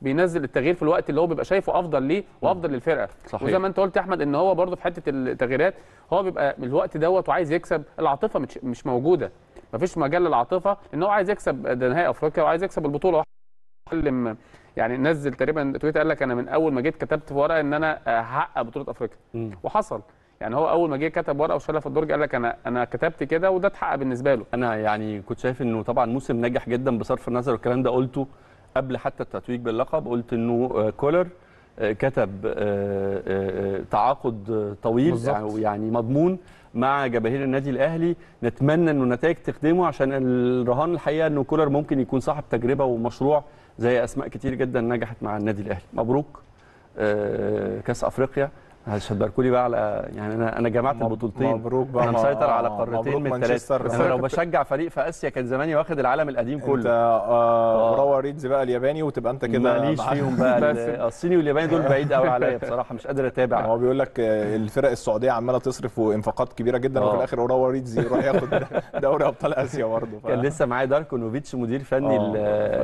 بينزل التغيير في الوقت اللي هو بيبقى شايفه افضل ليه وافضل للفرقه صحيح. وزي ما انت قلت يا احمد ان هو برده في حته التغييرات هو بيبقى من الوقت دوت وعايز يكسب العاطفه مش, مش موجوده مفيش مجال للعاطفه ان هو عايز يكسب ده نهائي افريقيا وعايز يكسب البطوله اتكلم يعني نزل تقريبا تويتر قال لك انا من اول ما جيت كتبت في ورقه ان انا هحقق بطوله افريقيا مم. وحصل يعني هو اول ما جه كتب ورقه وشالها في الدرج قال لك انا انا كتبت كده وده اتحقق بالنسبه له انا يعني كنت شايف انه طبعا موسم ناجح جدا بصرف النظر والكلام ده قلته قبل حتى التتويج باللقب قلت انه آه، كولر آه، كتب آه، آه، آه، تعاقد آه، طويل بالظبط. أو يعني مضمون مع جماهير النادي الاهلي نتمنى انه النتائج تخدمه عشان الرهان الحقيقه انه كولر ممكن يكون صاحب تجربه ومشروع زي اسماء كتير جدا نجحت مع النادي الاهلي مبروك آه، كاس افريقيا هتشبركوا لي بقى على يعني انا انا جمعت مب- البطولتين مبروك بقى انا مسيطر آه، على مبروك قارتين من مانشستر. الثلاثه انا لو بشجع فريق في اسيا كان زماني واخد العالم القديم انت كله آه وراوا ريدز بقى الياباني وتبقى انت كده ماليش معاك. فيهم بقى بس. ال- الصيني والياباني دول بعيد قوي عليا بصراحه مش قادر اتابع هو بيقول لك آه، الفرق السعوديه عماله تصرف وانفاقات كبيره جدا آه. وفي الاخر اوراوا ريدز يروح ياخد دوري ابطال اسيا برضه ف- كان لسه معايا داركو نوفيتش مدير فني آه،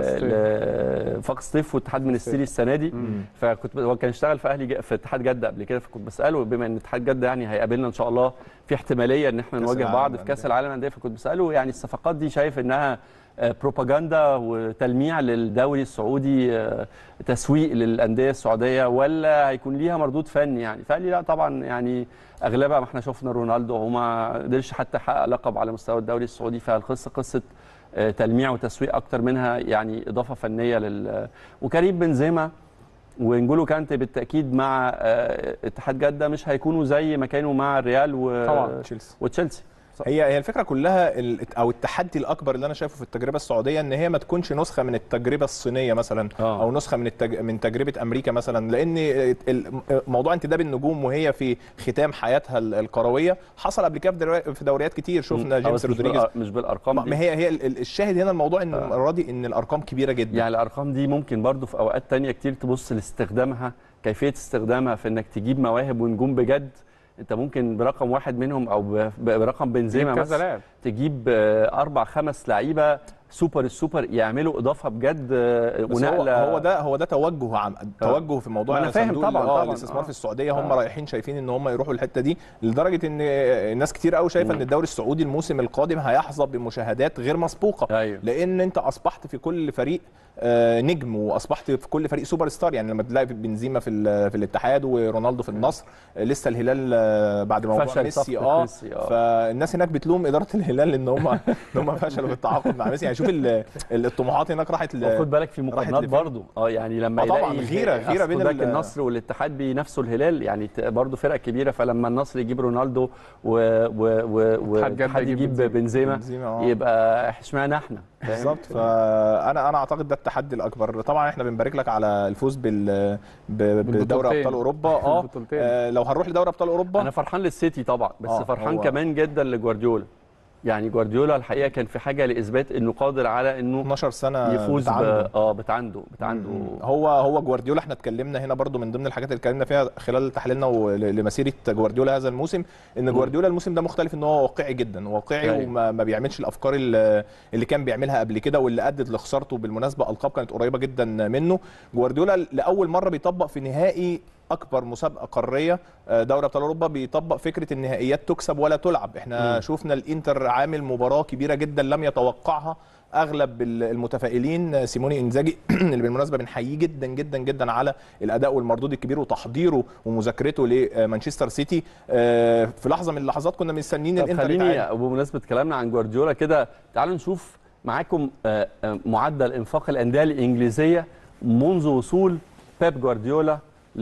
ل- لفاق سطيف واتحاد منستيري السنه دي فكنت هو كان اشتغل في اهلي ج- في اتحاد جده قبل كده فكنت بساله بما ان اتحاد جده يعني هيقابلنا ان شاء الله في احتماليه ان احنا كأس نواجه العالم بعض في للأندية. كاس العالم للانديه فكنت بساله يعني الصفقات دي شايف انها آه، بروباجندا وتلميع للدوري السعودي آه، تسويق للانديه السعوديه ولا هيكون ليها مردود فني يعني فقال لي لا طبعا يعني اغلبها ما احنا شفنا رونالدو هو ما قدرش حتى يحقق لقب على مستوى الدوري السعودي فالقصه قصه آه، تلميع وتسويق اكتر منها يعني اضافه فنيه لل وكريم بنزيما ونجولو كانتي بالتاكيد مع آه، اتحاد جده مش هيكونوا زي ما كانوا مع الريال و... طبعاً. تشيلسي وتشيلسي هي هي الفكره كلها ال- او التحدي الاكبر اللي انا شايفه في التجربه السعوديه ان هي ما تكونش نسخه من التجربه الصينيه مثلا آه. او نسخه من التج... من تجربه امريكا مثلا لان ال- موضوع انتداب النجوم وهي في ختام حياتها ال- الكرويه حصل قبل كده في دوري- في دوريات كتير شفنا آه، جيمس بس مش رودريجيز بالأر- مش بالارقام ما دي. ما هي هي ال- ال- الشاهد هنا الموضوع ان المره دي ان الارقام كبيره جدا يعني الارقام دي ممكن برضو في اوقات تانية كتير تبص لاستخدامها كيفيه استخدامها في انك تجيب مواهب ونجوم بجد انت ممكن برقم واحد منهم او ب- برقم بنزيما كذا مثلا لاعب تجيب آه، اربع خمس لعيبه سوبر السوبر يعملوا اضافه بجد آه، بس هو ونقله هو ده هو ده توجه عم توجه في موضوع ما أنا فاهم صندوق طبعاً، ال- آه، طبعاً، الاستثمار آه. في السعوديه هم آه. رايحين شايفين ان هم يروحوا الحته دي لدرجه ان الناس كتير قوي شايفه ان الدوري السعودي الموسم القادم هيحظى بمشاهدات غير مسبوقه ايوه لان انت اصبحت في كل فريق آه، نجم واصبحت في كل فريق سوبر ستار يعني لما تلاقي بنزيما في ال- في الاتحاد ورونالدو في النصر آه، لسه الهلال آه، بعد موضوع فشل ميسي صفقة اه ميسي، آه. فالناس هناك بتلوم اداره الهلال ان هم ان هم فشلوا في التعاقد مع ميسي يعني شوف ال- الطموحات هناك راحت ل- خد بالك في راحت مقارنات لفين؟ برضو اه يعني لما آه طبعاً، يلاقي غيرة- غيرة بين أصل ال- ده النصر والاتحاد بينافسوا الهلال يعني ت- برضو فرق كبيره فلما النصر يجيب رونالدو و- و- و- اتحاد جدة والاتحاد يجيب يجيب بنزيما. بنزيما بنزيما، آه. يبقى اشمعنى احنا فاهم؟ بالظبط فانا انا اعتقد ده التحدي الاكبر طبعا احنا بنبارك لك على الفوز بال ب- بدوري بالبطولتين. ابطال اوروبا اه بالبطولتين. آه، لو هنروح لدوري ابطال اوروبا انا فرحان للسيتي طبعا بس آه، فرحان هو- كمان جدا لجوارديولا يعني جوارديولا الحقيقه كان في حاجه لاثبات انه قادر على انه 12 سنه يفوز ب... بتعنده. اه بتعنده بتعنده هو هو جوارديولا احنا اتكلمنا هنا برضو من ضمن الحاجات اللي اتكلمنا فيها خلال تحليلنا ول- لمسيره جوارديولا هذا الموسم ان جوارديولا الموسم ده مختلف ان هو واقعي جدا واقعي أيوة. وما ما بيعملش الافكار اللي اللي كان بيعملها قبل كده واللي ادت لخسارته بالمناسبه القاب كانت قريبه جدا منه جوارديولا لاول مره بيطبق في نهائي اكبر مسابقه قاريه آه، دوري ابطال اوروبا بيطبق فكره النهائيات تكسب ولا تلعب احنا مم. شفنا الانتر عامل مباراه كبيره جدا لم يتوقعها اغلب ال- المتفائلين آه، سيموني انزاجي اللي بالمناسبه بنحييه جدا جدا جدا على الاداء والمردود الكبير وتحضيره ومذاكرته لمانشستر سيتي آه، في لحظه من اللحظات كنا مستنيين طب الانتر خليني يتعادل. بمناسبه كلامنا عن جوارديولا كده تعالوا نشوف معاكم آه، آه، معدل انفاق الانديه الانجليزيه منذ وصول بيب جوارديولا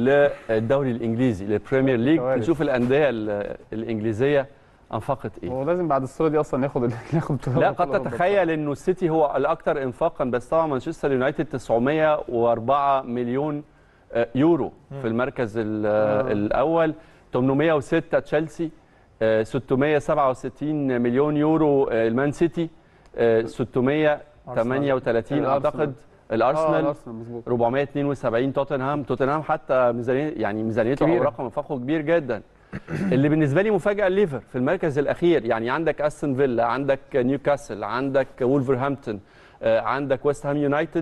للدوري الانجليزي للبريمير ليج كوارث. نشوف الانديه ال- الانجليزيه انفقت ايه هو لازم بعد الصوره دي اصلا ياخد ياخد بطولة لا أبطال قد أوروبا. تتخيل انه السيتي هو الاكثر انفاقا بس طبعا مانشستر يونايتد 904 مليون آه، يورو في المركز ال- آه. الاول 806 تشيلسي آه، 667 مليون يورو آه، المان سيتي آه، 638 الأرسنال. اعتقد اه الارسنال الارسنال مظبوط 472 توتنهام توتنهام حتى ميزانيه يعني ميزانيته او كبيرة. رقم انفاقه كبير جدا اللي بالنسبه لي مفاجاه الليفر في المركز الاخير يعني عندك استون فيلا عندك نيوكاسل عندك وولفرهامبتون آه، عندك ويست هام يونايتد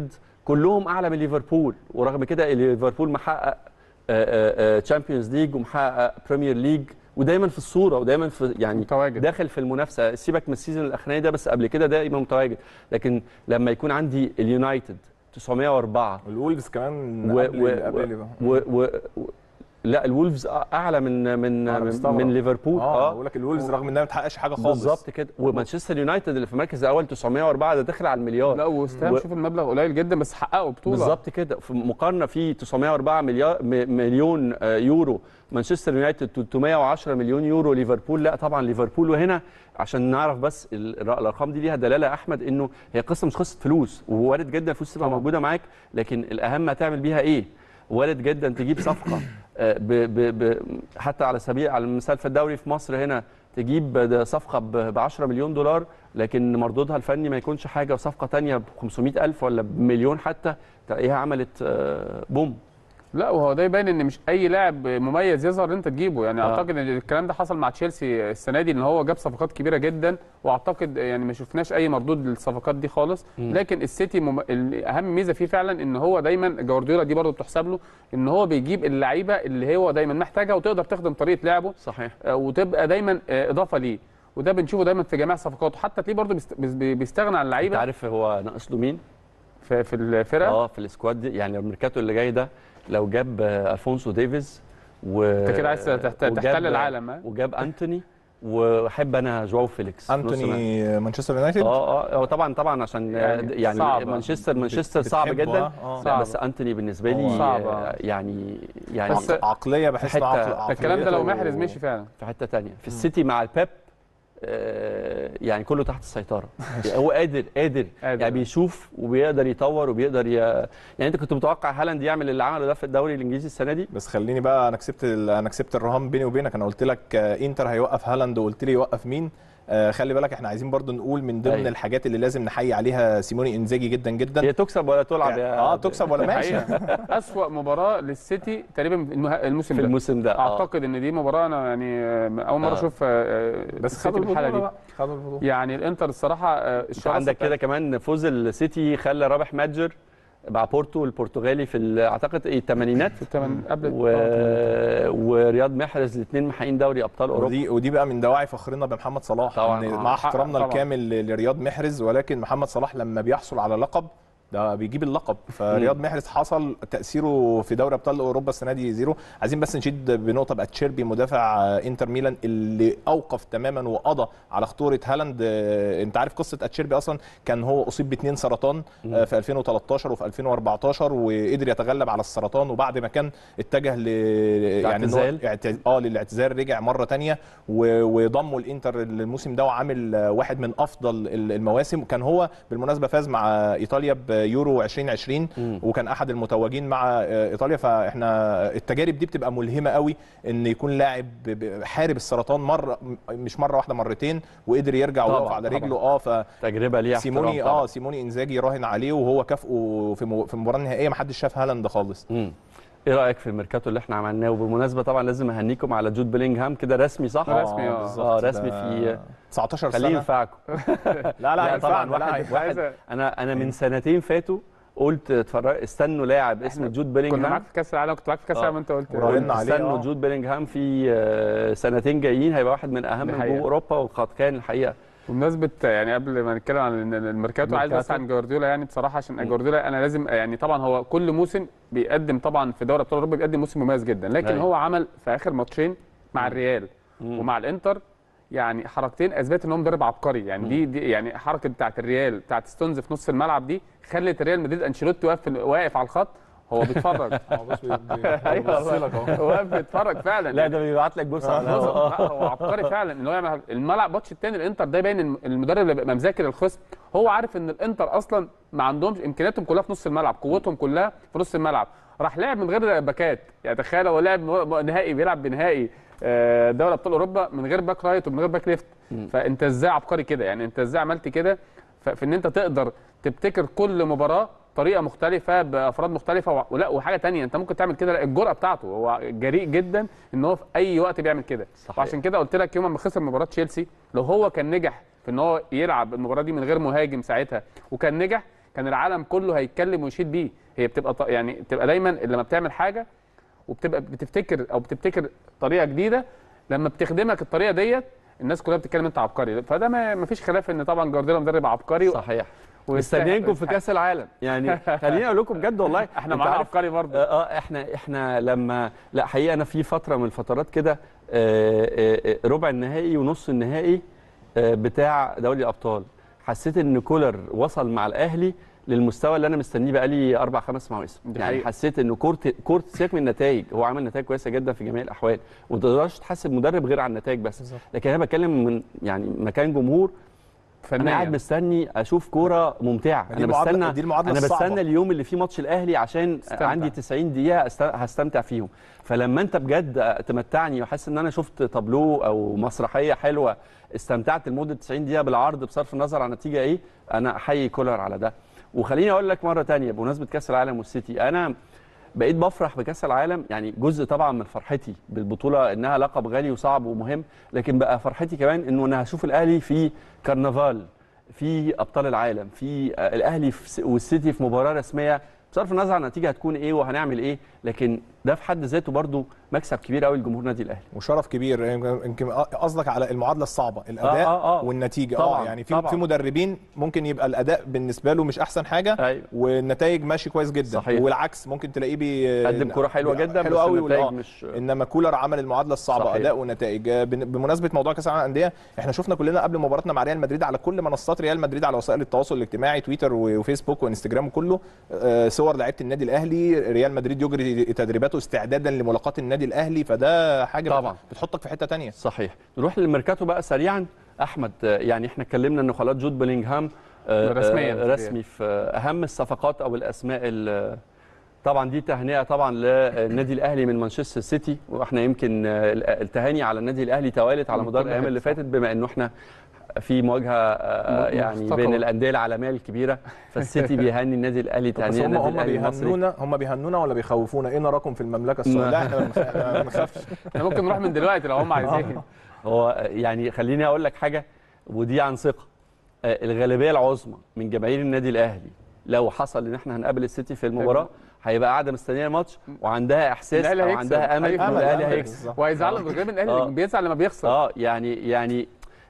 كلهم اعلى من ليفربول ورغم كده ليفربول محقق تشامبيونز ليج ومحقق بريمير ليج ودايما في الصوره ودايما في يعني متواجد. داخل في المنافسه سيبك من السيزون الاخراني ده بس قبل كده دايما متواجد لكن لما يكون عندي اليونايتد 904 والولفز كمان و قبل و قبل و و و لا الولفز اعلى من من أنا من, مستغرب. من ليفربول اه بقول لك الولفز رغم انها ما بتحققش حاجه خالص بالظبط كده ومانشستر يونايتد اللي في المركز الاول 904 ده داخل على المليار لا وستام و- شوف المبلغ قليل جدا بس حققوا بطوله بالظبط كده في مقارنه في 904 مليار م- مليون آه، يورو مانشستر يونايتد 310 مليون يورو ليفربول لا طبعا ليفربول وهنا عشان نعرف بس ال- الارقام دي ليها دلاله يا احمد انه هي قصه مش قصه فلوس ووارد جدا الفلوس تبقى طبعاً. موجوده معاك لكن الاهم هتعمل بيها ايه وارد جدا تجيب صفقه آه، ب ب ب حتى على سبيل على المثال في الدوري في مصر هنا تجيب ده صفقه ب 10 مليون دولار لكن مردودها الفني ما يكونش حاجه وصفقه تانية ب 500 الف ولا بمليون حتى تلاقيها عملت آه، بوم لا وهو ده يبين ان مش اي لاعب مميز يظهر انت تجيبه يعني آه. اعتقد ان الكلام ده حصل مع تشيلسي السنه دي ان هو جاب صفقات كبيره جدا واعتقد يعني ما شفناش اي مردود للصفقات دي خالص مم. لكن السيتي مم... اهم ميزه فيه فعلا ان هو دايما جوارديولا دي برضه بتحسب له ان هو بيجيب اللعيبه اللي هو دايما محتاجها وتقدر تخدم طريقه لعبه صحيح آه، وتبقى دايما آه، اضافه ليه وده بنشوفه دايما في جميع صفقاته حتى تلاقيه برضه بيست... بي- بيستغنى عن انت اللعيبه عارف هو ناقص له مين؟ في, في الفرقه اه في السكواد دي يعني الميركاتو اللي جاي ده لو جاب آه، الفونسو ديفيز و انت كده عايز تحت- وجاب- تحتل العالم ها وجاب انتوني واحب انا جواو فيليكس في نص الملعب. انتوني مانشستر يونايتد اه اه هو طبعا طبعا عشان يعني يعني, يعني صعبة. مانشستر مانشستر صعب بتحبه، جدا آه. لا صعبة. بس انتوني بالنسبه لي هو صعبة. آه، يعني يعني بس- عق- عقليه بحس في إنه حتة- عقل- ده الكلام ده لو عقليته- محرز مشي فعلا في حته تانية في السيتي مع البيب آه، يعني كله تحت السيطره يعني هو قادر قادر قادر. يعني بيشوف وبيقدر يطور وبيقدر ي... يعني انت كنت متوقع هالاند يعمل اللي عمله ده في الدوري الانجليزي السنه دي بس خليني بقى انا كسبت ال- انا كسبت الرهان بيني وبينك انا قلت لك آه، انتر هيوقف هالاند وقلت لي يوقف مين آه، خلي بالك احنا عايزين برضو نقول من ضمن أيوة. الحاجات اللي لازم نحيي عليها سيموني انزاجي جدا جدا هي تكسب ولا تلعب يا اه تكسب ولا ماشي حقيقة أسوأ مباراة للسيتي تقريبا المه- الموسم في ده الموسم ده آه. اعتقد ان دي مباراة انا يعني آه، اول مرة آه. اشوف آه، بس السيتي خدوا بالحالة البطوله دي بقى خدوا البطوله يعني الانتر الصراحة آه، انت الشراسة عندك كده بتاعت- كمان فوز السيتي خلى رابح ماجر مع بورتو البرتغالي في ال- اعتقد ايه الثمانينات في الثمن قبل و... ورياض محرز الاثنين محققين دوري ابطال اوروبا ودي ودي بقى من دواعي فخرنا بمحمد صلاح طبعاً، إن آه. مع حق- احترامنا طبعاً. الكامل لرياض محرز ولكن محمد صلاح لما بيحصل على لقب ده بيجيب اللقب فرياض محرز حصل تاثيره في دوري ابطال اوروبا السنه دي زيرو عايزين بس نشيد بنقطه باتشيربي مدافع آه، انتر ميلان اللي اوقف تماما وقضى على خطوره هالاند آه، انت عارف قصه اتشيربي اصلا كان هو اصيب باثنين سرطان آه، في 2013 وفي 2014 وقدر يتغلب على السرطان وبعد ما كان اتجه ل يعني إن هو اعتزال. اعت- اه للاعتزال رجع مره تانية و- وضموا الانتر الموسم ده وعامل آه، واحد من افضل ال- المواسم كان هو بالمناسبه فاز مع ايطاليا بيورو 2020 مم. وكان احد المتوجين مع آه، ايطاليا فاحنا التجارب دي بتبقى ملهمه قوي ان يكون لاعب ب- ب- حارب السرطان مره م- مش مره واحده مرتين وقدر يرجع طبعاً، ويقف على طبعاً. رجله اه ف تجربه ليها سيموني احترام طبعاً. اه سيموني انزاجي راهن عليه وهو كافئه في مو- في المباراه النهائيه ما حدش شاف هالاند خالص مم. ايه رايك في الميركاتو اللي احنا عملناه وبالمناسبه طبعا لازم اهنيكم على جود بيلينغهام كده رسمي صح رسمي، آه. بالظبط. اه رسمي ده في 19 خليه سنه ينفعكم لا لا, لا طبعا ينفعنا، لا واحد ينفعنا. واحد انا انا من سنتين فاتوا قلت اتفرج استنوا لاعب اسمه جود كنا بيلينغهام معاك في كاس العالم كنت معاك في كاس آه. العالم انت قلت وراهنا عليه، استنوا آه. جود بيلينغهام في آه، سنتين جايين هيبقى واحد من اهم دي نجوم حقيقة. اوروبا وقد كان الحقيقه بمناسبه يعني قبل ما نتكلم عن الميركاتو عايز بس الميركاتو. عن جوارديولا يعني بصراحه عشان جوارديولا انا لازم يعني طبعا هو كل موسم بيقدم طبعا في دوري ابطال اوروبا بيقدم موسم مميز جدا لكن أيوة. هو عمل في اخر ماتشين مع الريال ومع الانتر يعني حركتين اثبت ان هو مدرب عبقري يعني دي, دي يعني حركه بتاعه الريال بتاعه ستونز في نص الملعب دي خلت ريال مدريد انشيلوتي واقف في- واقف على الخط هو بيتفرج ايوه واقف بيتفرج فعلا لا ده بيبعت لك بص على بص، الهوا. لا، هو عبقري فعلا ان هو يعمل الملعب الماتش الثاني الانتر ده باين إن المدرب اللي بيبقى مذاكر الخصم هو عارف ان الانتر اصلا ما عندهمش امكانياتهم كلها في نص الملعب قوتهم كلها في نص الملعب راح لعب من غير باكات يعني تخيل هو لعب نهائي بيلعب بنهائي آه، دوري ابطال اوروبا من غير باك رايت ومن غير باك ليفت فانت ازاي عبقري كده يعني انت ازاي عملت كده ف- في ان انت تقدر تبتكر كل مباراه طريقه مختلفه بافراد مختلفه وع- ولا وحاجه تانية انت ممكن تعمل كده لا، الجرأه بتاعته هو جريء جدا ان هو في اي وقت بيعمل كده صحيح. وعشان كده قلت لك يوم ما خسر مباراه تشيلسي لو هو كان نجح في ان هو يلعب المباراه دي من غير مهاجم ساعتها وكان نجح كان العالم كله هيتكلم ويشيد بيه هي بتبقى ط- يعني بتبقى دايما لما بتعمل حاجه وبتبقى بتفتكر او بتبتكر طريقه جديده لما بتخدمك الطريقه ديت الناس كلها بتتكلم انت عبقري فده ما ما فيش خلاف ان طبعا جوارديولا مدرب عبقري صحيح ويستحق- مستنيينكم في كاس العالم يعني خليني اقول لكم بجد والله احنا أنت معانا عارف- عبقري برضه اه آه، احنا احنا لما لا حقيقه انا في فتره من الفترات كده آه، آه، آه، ربع النهائي ونص النهائي آه، بتاع دوري الابطال حسيت ان كولر وصل مع الاهلي للمستوى اللي انا مستنيه بقالي اربع خمس مواسم دي يعني حقيقة. حسيت انه كورت كورت سيبك من النتائج هو عمل نتائج كويسه جدا في جميع الاحوال وما تقدرش تحاسب مدرب غير على النتائج بس بالظبط. لكن انا بتكلم من يعني مكان جمهور انا قاعد فنيا مستني اشوف كوره ممتعه دي انا المعادلة- بستنى دي المعادلة انا الصعبة. بستنى اليوم اللي فيه ماتش الاهلي عشان استمتع. عندي 90 دقيقه أست- هستمتع فيهم فلما انت بجد تمتعني وحاسس ان انا شفت تابلو او مسرحيه حلوه استمتعت لمده 90 دقيقه بالعرض بصرف النظر عن النتيجه ايه انا احيي كولر على ده وخليني اقول لك مره تانية بمناسبه كاس العالم والسيتي انا بقيت بفرح بكاس العالم يعني جزء طبعا من فرحتي بالبطوله انها لقب غالي وصعب ومهم لكن بقى فرحتي كمان انه انا هشوف الاهلي في كرنفال في ابطال العالم في آه، الاهلي في س- والسيتي في مباراه رسميه بصرف النظر عن النتيجه هتكون ايه وهنعمل ايه لكن ده في حد ذاته برضو مكسب كبير قوي لجمهور نادي الاهلي وشرف كبير يمكن قصدك على المعادله الصعبه الاداء آه، آه. والنتيجه طبعاً، اه يعني في طبعاً. في مدربين ممكن يبقى الاداء بالنسبه له مش احسن حاجه ايوه والنتائج ماشي كويس جدا صحيح. والعكس ممكن تلاقيه بي قدم كرة حلوة جدا حلو بس قوي النتائج آه. مش انما كولر عمل المعادله الصعبه صحيح. اداء ونتائج آه، بن- بمناسبه موضوع كاس العالم للانديه احنا شفنا كلنا قبل مباراتنا مع ريال مدريد على كل منصات ريال مدريد على وسائل التواصل الاجتماعي تويتر و- وفيسبوك وانستجرام وكله آه، صور لعيبه النادي الاهلي ريال مدريد يجري تدريباته استعدادا لملاقاه النادي الاهلي فده حاجه طبعاً. بتحطك في حته تانية صحيح نروح للميركاتو بقى سريعا احمد آه، يعني احنا اتكلمنا انه خلاص جود بلينغهام آه، رسمياً. آه، رسمي في آه، اهم الصفقات او الاسماء ال- طبعا دي تهنئه طبعا للنادي الاهلي من مانشستر سيتي واحنا يمكن آه، التهاني على النادي الاهلي توالت على من مدار كل الايام حتة، اللي صح. فاتت بما انه احنا في مواجهه آه، م- يعني مفتقرة. بين الانديه العالميه الكبيره فالسيتي بيهني النادي الاهلي بس تهنئه هم النادي هم الاهلي المصري بيهنونا هم بيهنونا ولا بيخوفونا ايه نراكم في المملكه السعوديه لا احنا ما بنخ- ما بنخافش احنا ممكن نروح من دلوقتي لو هم عايزين هو يعني خليني اقول لك حاجه ودي عن ثقه آه، الغالبيه العظمى من جماهير النادي الاهلي لو حصل ان احنا هنقابل السيتي في المباراه هيبقى قاعده مستنيه الماتش وعندها احساس الأهلي او هيكسب. عندها امل أيوة. ان أمل، الاهلي أمل. هيكسب بالظبط. وهيزعلوا غير من الاهلي آه. اللي بيزعل لما بيخسر اه يعني يعني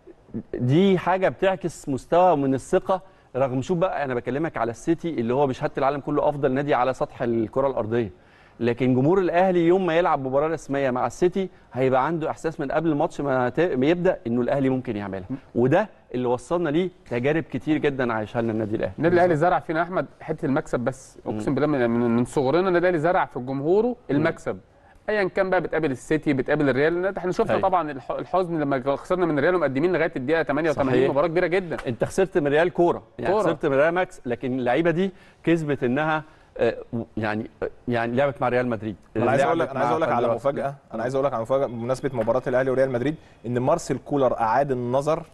دي حاجه بتعكس مستوى من الثقه رغم شوف بقى انا بكلمك على السيتي اللي هو بشهاده العالم كله افضل نادي على سطح الكره الارضيه لكن جمهور الاهلي يوم ما يلعب مباراه رسميه مع السيتي هيبقى عنده احساس من قبل الماتش ما ت- ما يبدا انه الاهلي ممكن يعملها وده اللي وصلنا ليه تجارب كتير جدا عايشها لنا النادي الاهلي النادي الاهلي زرع فينا يا احمد حته المكسب بس اقسم بالله من, من من صغرنا النادي الاهلي زرع في جمهوره المكسب ايا كان بقى بتقابل السيتي بتقابل الريال احنا شفنا أيوة. طبعا الح- الحزن لما خسرنا من الريال ومقدمين لغايه الدقيقه 88 صحيح. مباراه كبيره جدا انت خسرت من ريال كوره يعني كورة. خسرت من ريال ماكس لكن اللعيبه دي كسبت انها آه، يعني آه، يعني لعبت مع ريال مدريد انا عايز اقول لك لعبت انا عايز مع اقول لك على بالميراس. مفاجاه انا عايز اقول لك على مفاجاه بمناسبه مباراه الاهلي وريال مدريد ان مارسيل كولر اعاد النظر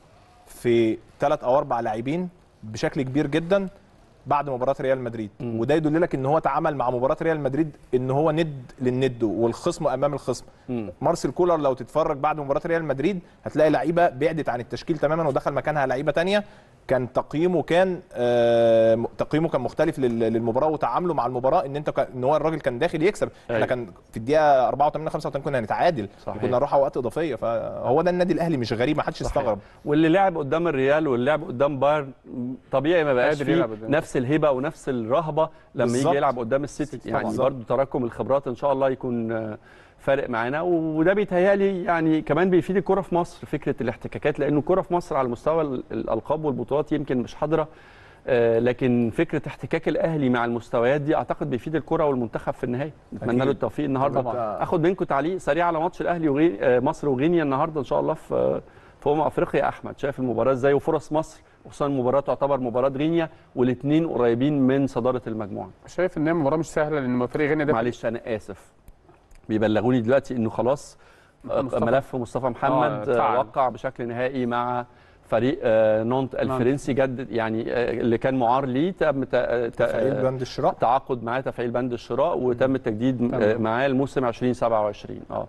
في ثلاث او اربع لاعبين بشكل كبير جدا بعد مباراه ريال مدريد مم. وده يدل لك ان هو تعامل مع مباراه ريال مدريد ان هو ند للند والخصم امام الخصم مم. مارسيل كولر لو تتفرج بعد مباراه ريال مدريد هتلاقي لعيبه بعدت عن التشكيل تماما ودخل مكانها لعيبه تانية كان تقييمه كان آه م- تقييمه كان مختلف لل- للمباراه وتعامله مع المباراه ان انت كان- ان هو الراجل كان داخل يكسب احنا أيوة. كان في الدقيقه 84 85 كنا هنتعادل صحيح. كنا نروح اوقات اضافيه فهو ده النادي الاهلي مش غريب ما حدش صحيح. يستغرب واللي لعب قدام الريال واللي لعب قدام بايرن طبيعي ما بقاش قادر فيه يلعب قدام. نفس الهبه ونفس الرهبه لما يجي بالظبط. يلعب قدام السيتي السيتي يعني بالظبط. برضو تراكم الخبرات ان شاء الله يكون آه، فارق معانا وده بيتهيألي يعني كمان بيفيد الكره في مصر فكره الاحتكاكات لانه الكره في مصر على مستوى ال- الالقاب والبطولات يمكن مش حاضره آه، لكن فكره احتكاك الاهلي مع المستويات دي اعتقد بيفيد الكره والمنتخب في النهايه نتمنى أكيد. له التوفيق النهارده طبعاً. اخد منكم تعليق سريع على ماتش الاهلي وغي... آه، مصر وغينيا النهارده ان شاء الله في في امم افريقيا احمد شايف المباراه ازاي وفرص مصر خصوصا المباراه تعتبر مباراه غينيا والاثنين قريبين من صداره المجموعه شايف ان هي مباراه مش سهله لان فريق غينيا ده معلش انا اسف بيبلغوني دلوقتي انه خلاص آه، مصطفى. ملف مصطفى آه، محمد آه، اتفعل. وقع بشكل نهائي مع فريق آه، نونت الفرنسي جدد يعني آه، اللي كان معار ليه تم تا- تا- تفعيل آه، بند الشراء تعاقد معاه تفعيل بند الشراء وتم التجديد تمام. آه، معاه الموسم 2027 اه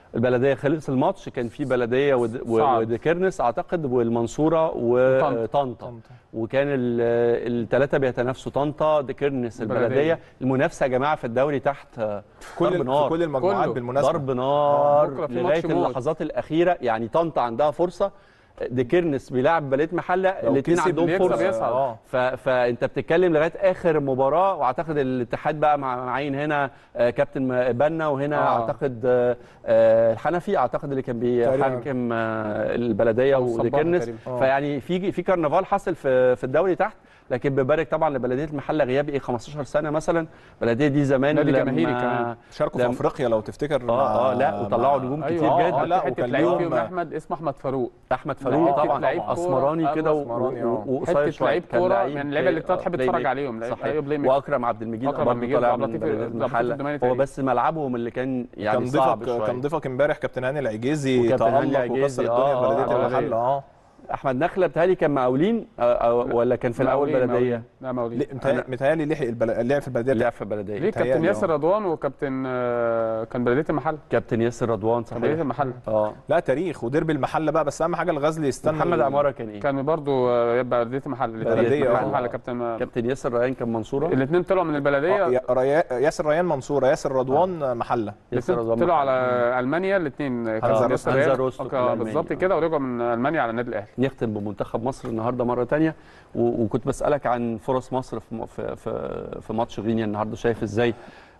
البلديه خلص الماتش كان في بلديه ود- و- صعد. وديكرنس اعتقد والمنصوره وطنطا. وطنطا وكان الثلاثه بيتنافسوا طنطا ديكرنس البلدية. البلديه المنافسه يا جماعه في الدوري تحت آه، كل ضرب في نار كل المجموعات كله. بالمناسبه ضرب نار بكرة في لغايه ماتش موت. اللحظات الاخيره يعني طنطا عندها فرصه ديكرنس بيلعب بلديه محله لو الاثنين كسب عندهم بيكسب فرصه يصعد. اه ف... فانت بتتكلم لغايه اخر مباراه واعتقد الاتحاد بقى مع معين هنا آه، كابتن بنا وهنا آه. آه. اعتقد آه، آه، الحنفي اعتقد اللي كان تقريباً. بيحكم آه، البلديه أو صباح وديكرنس تقريباً. آه. فيعني في في كرنفال حصل في في الدوري تحت لكن ببارك طبعا لبلديه المحله غياب ايه 15 سنه مثلا البلديه دي زمان نادي لما- جماهيري كمان. شاركوا في لم- افريقيا لو تفتكر مع- اه اه لا مع- وطلعوا نجوم أيوة. كتير آه، جدا آه، لا، حته وكان لعيب ليهم- فيهم احمد اسمه احمد فاروق احمد حتة فاروق طبعا لعيب كورة. اسمراني كده و- أسمراني، آه. و- وقصير حته شوية. لعيب كان كوره لعيب من اللعيبه اللي بلاي- تحب بلاي تتفرج ميكر. عليهم لعيب- صحيح أيوة، بلاي ميكر. واكرم عبد المجيد أكرم برضه عبد المجيد طالع وعبد من اللطيف- بلدية عبد اللطيف المحله الدماني هو تقريبا. بس ملعبهم اللي كان يعني كان صعب ضيفك شويه كان ضيفك امبارح كابتن هاني العجيزي وكابتن هاني تألق العجيزي، وكسر آه، الدنيا في آه، بلديه آه. المحله اه احمد نخله بتهيألي كان مقاولين أو- أو- ولا كان في الاول مقاولين- بلديه مقاولين. لا مقاولين ليه- متهيألي- متهيألي لحق البل- لعب في البلديه لعب في بلديه ليه كابتن متهيألي، ياسر آه. رضوان وكابتن آه، كان بلديه المحل كابتن ياسر رضوان كان بلديه صحيح المحل اه لا تاريخ وديربي المحله بقى بس اهم حاجه الغزل يستنى محمد ال- عماره كان ايه كان برضه آه، يبقى بلديه المحل بلدية، المحل آه. محل كابتن كابتن ياسر ريان كان منصوره الاثنين طلعوا من آه، البلديه يا- ريا- ياسر ريان منصوره ياسر رضوان محله ياسر الاثنين رضوان طلعوا على محمد. المانيا الاثنين هانزا روستوك. هانزا روستوك آه، الألماني، بالظبط آه. كده ورجعوا من المانيا على النادي الاهلي نختم بمنتخب مصر النهارده مره تانية و- وكنت بسالك عن فرص مصر في م- في في, في ماتش غينيا النهارده شايف ازاي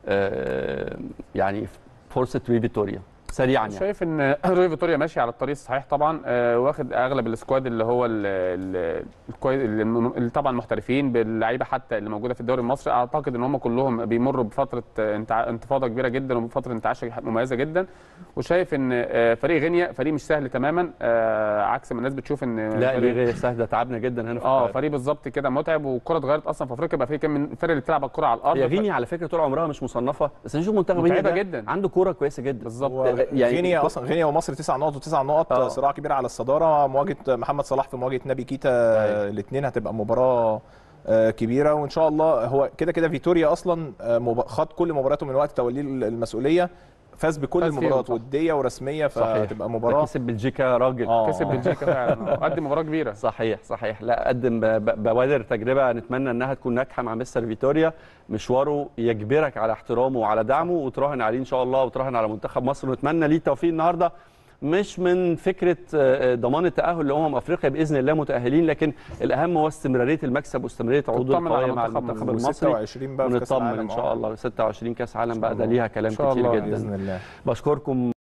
آه، يعني فرصه ري فيتوريا سريعا يعني شايف ان روي فيتوريا ماشي على الطريق الصحيح طبعا آه، واخد اغلب السكواد اللي هو ال- ال- الكويس اللي الم- اللي طبعا محترفين باللعيبه حتى اللي موجوده في الدوري المصري اعتقد ان هم كلهم بيمروا بفتره آه، انتع- انتفاضه كبيره جدا وفتره انتعاش مميزه جدا وشايف ان آه، فريق غينيا فريق مش سهل تماما آه، عكس ما الناس بتشوف ان لا فريق- ليه سهل ده تعبنا جدا هنا في اه القاهرة. فريق بالظبط كده متعب والكره اتغيرت اصلا في افريقيا بقى في كام من الفرق اللي بتلعب الكره على الارض هي غينيا على فكره طول عمرها مش مصنفه بس نشوف منتخب غينيا متعبة ده جدا. عنده كوره كويسه جدا بالظبط يعني غينيا اصلا غينيا ومصر تسع نقط وتسع نقط آه. صراع كبير على الصداره مواجهه محمد صلاح في مواجهه نبي كيتا الاثنين هتبقى مباراه آه، كبيره وان شاء الله هو كده كده فيتوريا اصلا آه، مب- خد كل مباراته من وقت توليه المسؤوليه فاز بكل فاز فيهم، المباريات صح. وديه ورسميه صحيح فتبقى ده مباراه كسب بلجيكا راجل آه. كسب بلجيكا فعلا آه، قدم مباراه كبيره صحيح صحيح لا قدم ب- ب- بوادر تجربه نتمنى انها تكون ناجحه مع مستر فيتوريا مشواره يجبرك على احترامه وعلى دعمه وتراهن عليه ان شاء الله وتراهن على منتخب مصر ونتمنى ليه التوفيق النهارده مش من فكره آه، ضمان التاهل لامم افريقيا باذن الله متاهلين لكن الاهم هو استمراريه المكسب واستمراريه عروضه تطمن على القويه مع منتخب المنتخب مصر. المصري و26 بقى في كاس ونطمن العالم ان شاء آه. الله 26 كاس عالم بقى ده الله. ليها كلام إن شاء كتير الله. جدا باذن الله بشكركم